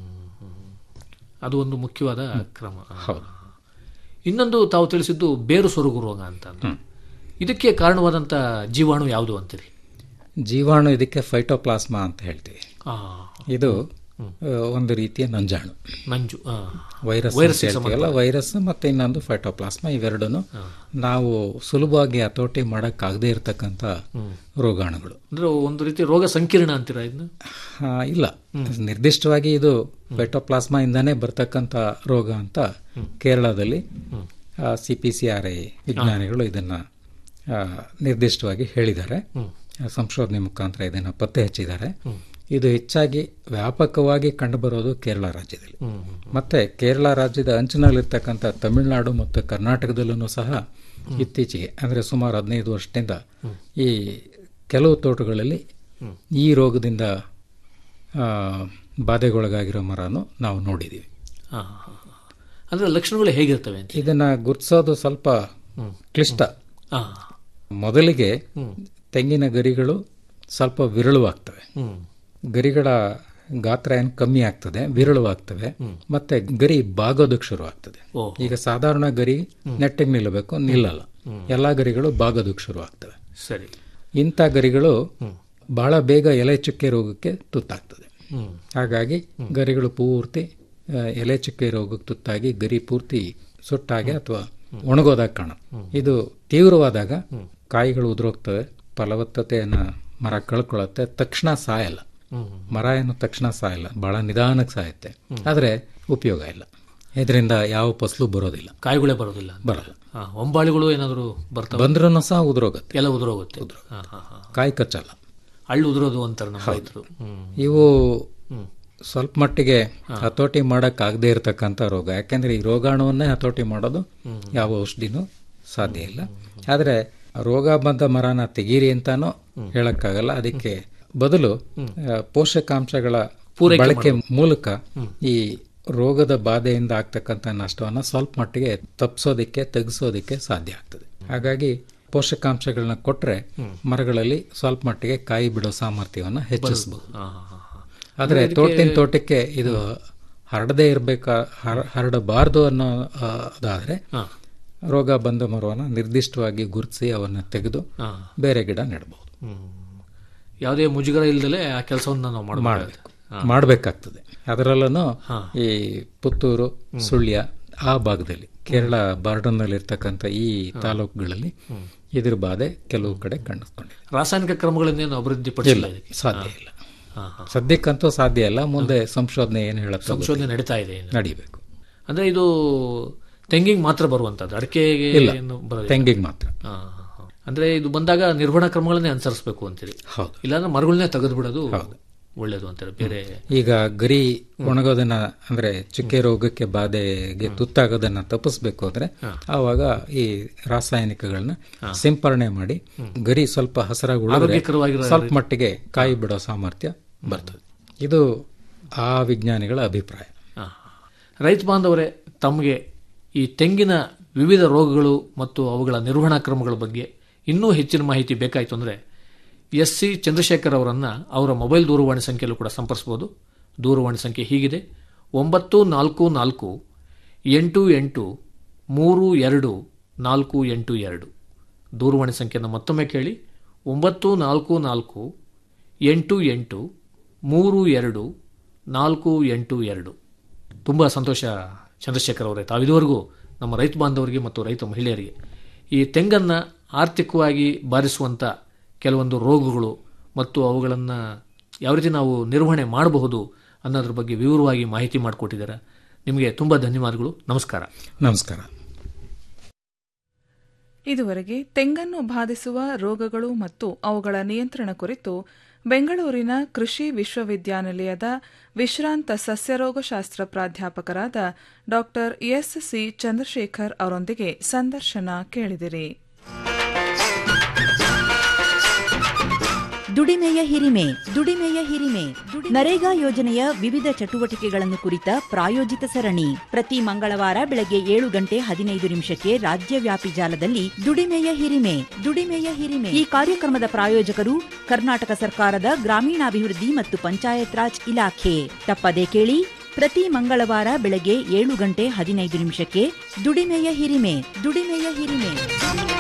ಅದು ಒಂದು ಮುಖ್ಯವಾದ ಕ್ರಮ
ಹೌದು.
ಇನ್ನೊಂದು ತಾವು ತಿಳಿಸಿದ್ದು ಬೇರು ಸೊರಗು ರೋಗ ಅಂತ ಅಂದು. ಇದಕ್ಕೆ ಕಾರಣವಾದಂತ ಜೀವಾಣು ಯಾವುದು ಅಂತೀರಿ
ಜೀವಾಣು ಇದಕ್ಕೆ ಫೈಟೋಪ್ಲಾಸ್ಮಾ ಅಂತ ಹೇಳ್ತೀವಿ
ಆ,
ಇದು ಆ, ಒಂದು ರೀತಿಯ ನಂಜಾಣು
ನಂಜು ಆ.
ವೈರಸ್
ವೈರಸ್
ಅಂತ ಹೇಳ್ತೀವಲ್ಲ ವೈರಸ್ ಮತ್ತೆ ಇನ್ನೊಂದು ಫೈಟೋಪ್ಲಾಸ್ಮಾ ಇವೆರಡನ್ನು ನಾವು ಸುಲಭವಾಗಿ ಹತೋಟಿ ಮಾಡೋಕ್ಕಾಗದೇ ಇರತಕ್ಕಂಥ ರೋಗಾಣುಗಳು
ಅಂದ್ರೆ ಒಂದು ರೀತಿ ರೋಗ ಸಂಕೀರ್ಣ ಅಂತೀರಾ ಇದನ್ನ
ಆ, ಇಲ್ಲ ನಿರ್ದಿಷ್ಟವಾಗಿ ಇದು ಫೈಟೋಪ್ಲಾಸ್ಮಾ ಇಂದಾನೇ ಬರ್ತಕ್ಕಂಥ ರೋಗ ಅಂತ ಕೇರಳದಲ್ಲಿ C P C R I ವಿಜ್ಞಾನಿಗಳು ಇದನ್ನ ಆ, ನಿರ್ದಿಷ್ಟವಾಗಿ ಹೇಳಿದ್ದಾರೆ ಆ, ಸಂಶೋಧನೆ ಮುಖಾಂತರ ಇದನ್ನು ಪತ್ತೆ ಹಚ್ಚಿದ್ದಾರೆ ಇದು ಹೆಚ್ಚಾಗಿ ವ್ಯಾಪಕವಾಗಿ ಕಂಡುಬರೋದು ಕೇರಳ ರಾಜ್ಯದಲ್ಲಿ ಮತ್ತೆ ಕೇರಳ ರಾಜ್ಯದ ಅಂಚಿನಲ್ಲಿರ್ತಕ್ಕಂಥ ತಮಿಳುನಾಡು ಮತ್ತು ಕರ್ನಾಟಕದಲ್ಲೂ ಸಹ ಇತ್ತೀಚೆಗೆ ಅಂದರೆ ಸುಮಾರು ಹದಿನೈದು ವರ್ಷದಿಂದ ಈ ಕೆಲವು ತೋಟಗಳಲ್ಲಿ ಈ ರೋಗದಿಂದ ಆ, ಬಾಧೆಗೊಳಗಾಗಿರೋ ಮರನು ನಾವು ನೋಡಿದ್ದೀವಿ
ಆ, ಅಂದ್ರೆ ಲಕ್ಷಣಗಳು ಹೇಗಿರ್ತವೆ ಅಂತ
ಇದನ್ನ ಗುರ್ತಿಸೋದು ಸ್ವಲ್ಪ ಕ್ಲಿಷ್ಟ
ಆ,
ಮೊದಲಿಗೆ ತೆಂಗಿನ ಗರಿಗಳು ಸ್ವಲ್ಪ ವಿರಳವಾಗ್ತವೆ
ಹ್ಮ್.
ಗರಿಗಳ ಗಾತ್ರ ಏನು ಕಮ್ಮಿ ಆಗ್ತದೆ ವಿರಳವಾಗ್ತವೆ ಮತ್ತೆ ಗರಿ ಬಾಗೋದಕ್ಕೆ ಶುರು ಆಗ್ತದೆ
ಓ.
ಈಗ ಸಾಧಾರಣ ಗರಿ ನೆಟ್ಟಿಗೆ ನಿಲ್ಲಬೇಕು ನಿಲ್ಲಲ್ಲ ಎಲ್ಲಾ ಗರಿಗಳು ಬಾಗೋದಕ್ಕೆ ಶುರು ಆಗ್ತವೆ
ಸರಿ
ಇಂಥ ಗರಿಗಳು ಬಹಳ ಬೇಗ ಎಲೆ ಚುಕ್ಕೆ ರೋಗಕ್ಕೆ ತುತ್ತಾಗ್ತದೆ
ಹ್ಮ್.
ಹಾಗಾಗಿ ಗರಿಗಳು ಪೂರ್ತಿ ಆ, ಎಲೆ ಚುಕ್ಕೆ ರೋಗಕ್ಕೆ ತುತ್ತಾಗಿ ಗರಿ ಪೂರ್ತಿ ಸುಟ್ಟಾಗೆ ಅಥವಾ ಒಣಗೋದಾಗ ಕಾಣುತ್ತೆ ಇದು ತೀವ್ರವಾದಾಗ ಕಾಯಿಗಳು ಉದುರೋಗ್ತವೆ ಫಲವತ್ತತೆಯನ್ನ ಮರ ಕಳ್ಕೊಳ್ಳುತ್ತೆ ತಕ್ಷಣ ಸಾಯಲ್ಲ ಮರ ಏನು ತಕ್ಷಣ ಸಾಯಲ್ಲ ಬಹಳ ನಿಧಾನಕ್ಕೆ ಸಾಯುತ್ತೆ ಆದರೆ ಉಪಯೋಗ ಇಲ್ಲ ಇದರಿಂದ ಯಾವ ಫಸಲು ಬರೋದಿಲ್ಲ
ಕಾಯಿಗಳೇ ಬರೋದಿಲ್ಲ ಅಂತ.
ಬರಲ್ಲ
ಆ, ಒಂಬಾಳಿಗಳು ಏನಾದರೂ ಬರ್ತವೆ
ಬಂದ್ರೂ ಸಹ ಉದುರೋಗುತ್ತೆ
ಎಲ್ಲ ಉದುರೋಗುತ್ತೆ ಹಾ, ಹಾ, ಹಾ.
ಕಾಯಿ ಕಚ್ಚಲ್ಲ
ಹಳ್ಳು ಉದುರೋದು ಅಂತಾರೆ ನಮ್ಮ ರೈತರು ಹ್ಮ್.
ಇವು ಸ್ವಲ್ಪ ಮಟ್ಟಿಗೆ ಹತೋಟಿ ಮಾಡಕ್ಕಾಗದೇ ಇರತಕ್ಕಂಥ ರೋಗ ಯಾಕೆಂದ್ರೆ ಈ ರೋಗಾಣುವನ್ನೇ ಹತೋಟಿ ಮಾಡೋದು ಯಾವ ಔಷಧಿನೂ ಸಾಧ್ಯ ಇಲ್ಲ ಆದರೆ ರೋಗ ಬಂದ ಮರನ ತೆಗೀರಿ ಅಂತಾನೂ ಹೇಳಕ್ಕಾಗಲ್ಲ ಅದಕ್ಕೆ ಬದಲು ಆ, ಪೋಷಕಾಂಶಗಳ ಬಳಕೆ ಮೂಲಕ ಈ ರೋಗದ ಬಾಧೆಯಿಂದ ಆಗ್ತಕ್ಕಂಥ ನಷ್ಟವನ್ನ ಸ್ವಲ್ಪ ಮಟ್ಟಿಗೆ ತಪ್ಪಿಸೋದಿಕ್ಕೆ ತೆಗೆಸೋದಿಕ್ಕೆ ಸಾಧ್ಯ ಆಗ್ತದೆ ಹಾಗಾಗಿ ಪೋಷಕಾಂಶಗಳನ್ನ ಕೊಟ್ರೆ ಮರಗಳಲ್ಲಿ ಸ್ವಲ್ಪ ಮಟ್ಟಿಗೆ ಕಾಯಿ ಬಿಡೋ ಸಾಮರ್ಥ್ಯವನ್ನ ಹೆಚ್ಚಿಸಬಹುದು
ಆ, ಹಾ, ಹಾ, ಹಾ.
ಆದರೆ ತೋಟದಿಂದ ತೋಟಕ್ಕೆ ಇದು ಹರಡದೇ ಇರಬೇಕಾ ಹರಡಬಾರ್ದು ಅನ್ನೋ ಆ, ಅದಾದ್ರೆ
ಹಾ.
ರೋಗ ಬಂದ ಮರವನ್ನ ನಿರ್ದಿಷ್ಟವಾಗಿ ಗುರುತಿಸಿ ಅವನ್ನ ತೆಗೆದು
ಹಾ.
ಬೇರೆ ಗಿಡ ನೆಡಬಹುದು
ಹ್ಮ್. ಯಾವುದೇ ಮುಜುಗರ ಇಲ್ದಲೆ ಆ ಕೆಲಸವನ್ನ ನಾವು ಮಾಡಬೇಕು
ಮಾಡಬೇಕಾಗ್ತದೆ ಅದರಲ್ಲೂ ಈ ಪುತ್ತೂರು ಸುಳ್ಯ ಆ ಭಾಗದಲ್ಲಿ ಕೇರಳ ಬಾರ್ಡರ್ನಲ್ಲಿ ಇರ್ತಕ್ಕಂಥ ಈ ತಾಲೂಕುಗಳಲ್ಲಿ ಇದ್ರ ಬಾಧೆ ಕೆಲವು ಕಡೆ ಕಾಣಿಸ್ಕೊಂಡಿದೆ
ರಾಸಾಯನಿಕ ಕ್ರಮಗಳನ್ನೇನು ಅಭಿವೃದ್ಧಿ ಪಡಿಸಿಲ್ಲ ಇದಕ್ಕೆ
ಸಾಧ್ಯ ಇಲ್ಲ
ಹಾ, ಹಾ.
ಸದ್ಯಕ್ಕಂತೂ ಸಾಧ್ಯ ಇಲ್ಲ ಮುಂದೆ ಸಂಶೋಧನೆ ಏನು ಹೇಳುತ್ತೆ
ಸಂಶೋಧನೆ ನಡೀತಾ ಇದೆ ಇನ್ನು.
ನಡಿಬೇಕು
ಅಂದ್ರೆ ಇದು ತೆಂಗಿಗೆ ಮಾತ್ರ ಬರುವಂತದ್ದು ಅಡಿಕೆಗೆ
ಇಲ್ಲ
ಏನು ಬರೋದಿಲ್ಲ
ತೆಂಗಿಗೆ ಮಾತ್ರ
ಹಾ, ಹಾ, ಹಾ. ಅಂದ್ರೆ ಇದು ಬಂದಾಗ ನಿರ್ವಹಣಾ ಕ್ರಮಗಳನ್ನೇ ಅನುಸರಿಸಬೇಕು ಅಂತೀರಿ
ಹೌದು
ಇಲ್ಲಾಂದ್ರೆ ಮರಗಳನ್ನೇ ತೆಗೆದು ಬಿಡೋದು ಒಳ್ಳೇದು ಅಂತಾರೆ ಬೇರೆ
ಈಗ ಗರಿ ಒಣಗೋದನ್ನ ಅಂದ್ರೆ ಚುಕ್ಕೆ ರೋಗಕ್ಕೆ ಬಾಧೆಗೆ ತುತ್ತಾಗೋದನ್ನ ತಪ್ಪಿಸ್ಬೇಕು ಅಂದ್ರೆ ಆವಾಗ ಈ ರಾಸಾಯನಿಕಗಳನ್ನ ಸಿಂಪರಣೆ ಮಾಡಿ ಗರಿ ಸ್ವಲ್ಪ ಹಸರಾಗಿ ಉಳಿದ್ರೆ
ಆರೋಗ್ಯಕರವಾಗಿರೋ
ಸ್ವಲ್ಪ ಮಟ್ಟಿಗೆ ಕಾಯಿ ಬಿಡೋ ಸಾಮರ್ಥ್ಯ ಬರ್ತದೆ ಇದು ಆ ವಿಜ್ಞಾನಿಗಳ ಅಭಿಪ್ರಾಯ
ಆ. ರೈತ ಬಾಂಧವರೇ ತಮಗೆ ಈ ತೆಂಗಿನ ವಿವಿಧ ರೋಗಗಳು ಮತ್ತು ಅವುಗಳ ನಿರ್ವಹಣಾ ಕ್ರಮಗಳ ಬಗ್ಗೆ ಇನ್ನೂ ಹೆಚ್ಚಿನ ಮಾಹಿತಿ ಬೇಕಾಯಿತು ಅಂದರೆ ಎಸ್ ಸಿ ಚಂದ್ರಶೇಖರ್ ಅವರನ್ನು ಅವರ ಮೊಬೈಲ್ ದೂರವಾಣಿ ಸಂಖ್ಯೆಯಲ್ಲೂ ಕೂಡ ಸಂಪರ್ಸ್ಬೋದು ದೂರವಾಣಿ ಸಂಖ್ಯೆ ಹೀಗಿದೆ ಒಂಬತ್ತು ನಾಲ್ಕು ನಾಲ್ಕು ಎಂಟು ಎಂಟು ಮೂರು ಎರಡು ನಾಲ್ಕು ಎಂಟು ಎರಡು ದೂರವಾಣಿ ಸಂಖ್ಯೆಯನ್ನು ಮತ್ತೊಮ್ಮೆ ಕೇಳಿ ಒಂಬತ್ತು ನಾಲ್ಕು ನಾಲ್ಕು ಎಂಟು ಎಂಟು ಮೂರು ಎರಡು ನಾಲ್ಕು ಎಂಟು ಎರಡು ತುಂಬ ಸಂತೋಷ ಚಂದ್ರಶೇಖರ್ ಅವರೇ ತಾವಿದುವರೆಗೂ ನಮ್ಮ ರೈತ ಬಾಂಧವರಿಗೆ ಮತ್ತು ರೈತ ಮಹಿಳೆಯರಿಗೆ ಈ ತೆಂಗನ್ನು ಆರ್ಥಿಕವಾಗಿ ಬಾರಿಸುವಂಥ ಕೆಲವೊಂದು ರೋಗಗಳು ಮತ್ತು ಅವುಗಳನ್ನು ಯಾವ ರೀತಿ ನಾವು ನಿರ್ವಹಣೆ ಮಾಡಬಹುದು ಅನ್ನೋದ್ರ ಬಗ್ಗೆ ವಿವರವಾಗಿ ಮಾಹಿತಿ ಮಾಡಿಕೊಟ್ಟಿದ್ದಾರೆ ನಿಮಗೆ ತುಂಬ ಧನ್ಯವಾದಗಳು ನಮಸ್ಕಾರ
ನಮಸ್ಕಾರ
ಇದುವರೆಗೆ ತೆಂಗನ್ನು ಬಾಧಿಸುವ ರೋಗಗಳು ಮತ್ತು ಅವುಗಳ ನಿಯಂತ್ರಣ ಕುರಿತು ಬೆಂಗಳೂರಿನ ಕೃಷಿ ವಿಶ್ವವಿದ್ಯಾನಿಲಯದ ವಿಶ್ರಾಂತ ಸಸ್ಯರೋಗಶಾಸ್ತ್ರ ಪ್ರಾಧ್ಯಾಪಕರಾದ ಡಾ ಎಸ್ ಸಿ ಚಂದ್ರಶೇಖರ್ ಅವರೊಂದಿಗೆ ಸಂದರ್ಶನ ಕೇಳಿದಿರಿ
ದುಡಿಮೆಯ ಹಿರಿಮೆ ದುಡಿಮೆಯ ಹಿರಿಮೆ ನರೇಗಾ ಯೋಜನೆಯ ವಿವಿಧ ಚಟುವಟಿಕೆಗಳನ್ನು ಕುರಿತ ಪ್ರಾಯೋಜಿತ ಸರಣಿ ಪ್ರತಿ ಮಂಗಳವಾರ ಬೆಳಗ್ಗೆ ಏಳು ಗಂಟೆ ಹದಿನೈದು ನಿಮಿಷಕ್ಕೆ ರಾಜ್ಯವ್ಯಾಪಿ ಜಾಲದಲ್ಲಿ ದುಡಿಮೆಯ ಹಿರಿಮೆ ದುಡಿಮೆಯ ಹಿರಿಮೆ ಈ ಕಾರ್ಯಕ್ರಮದ ಪ್ರಾಯೋಜಕರು ಕರ್ನಾಟಕ ಸರ್ಕಾರದ ಗ್ರಾಮೀಣಾಭಿವೃದ್ಧಿ ಮತ್ತು ಪಂಚಾಯತ್ ರಾಜ್ ಇಲಾಖೆ ತಪ್ಪದೇ ಕೇಳಿ ಪ್ರತಿ ಮಂಗಳವಾರ ಬೆಳಗ್ಗೆ ಏಳು ಗಂಟೆ ಹದಿನೈದು ನಿಮಿಷಕ್ಕೆ ದುಡಿಮೆಯ ಹಿರಿಮೆ ದುಡಿಮೆಯ ಹಿರಿಮೆ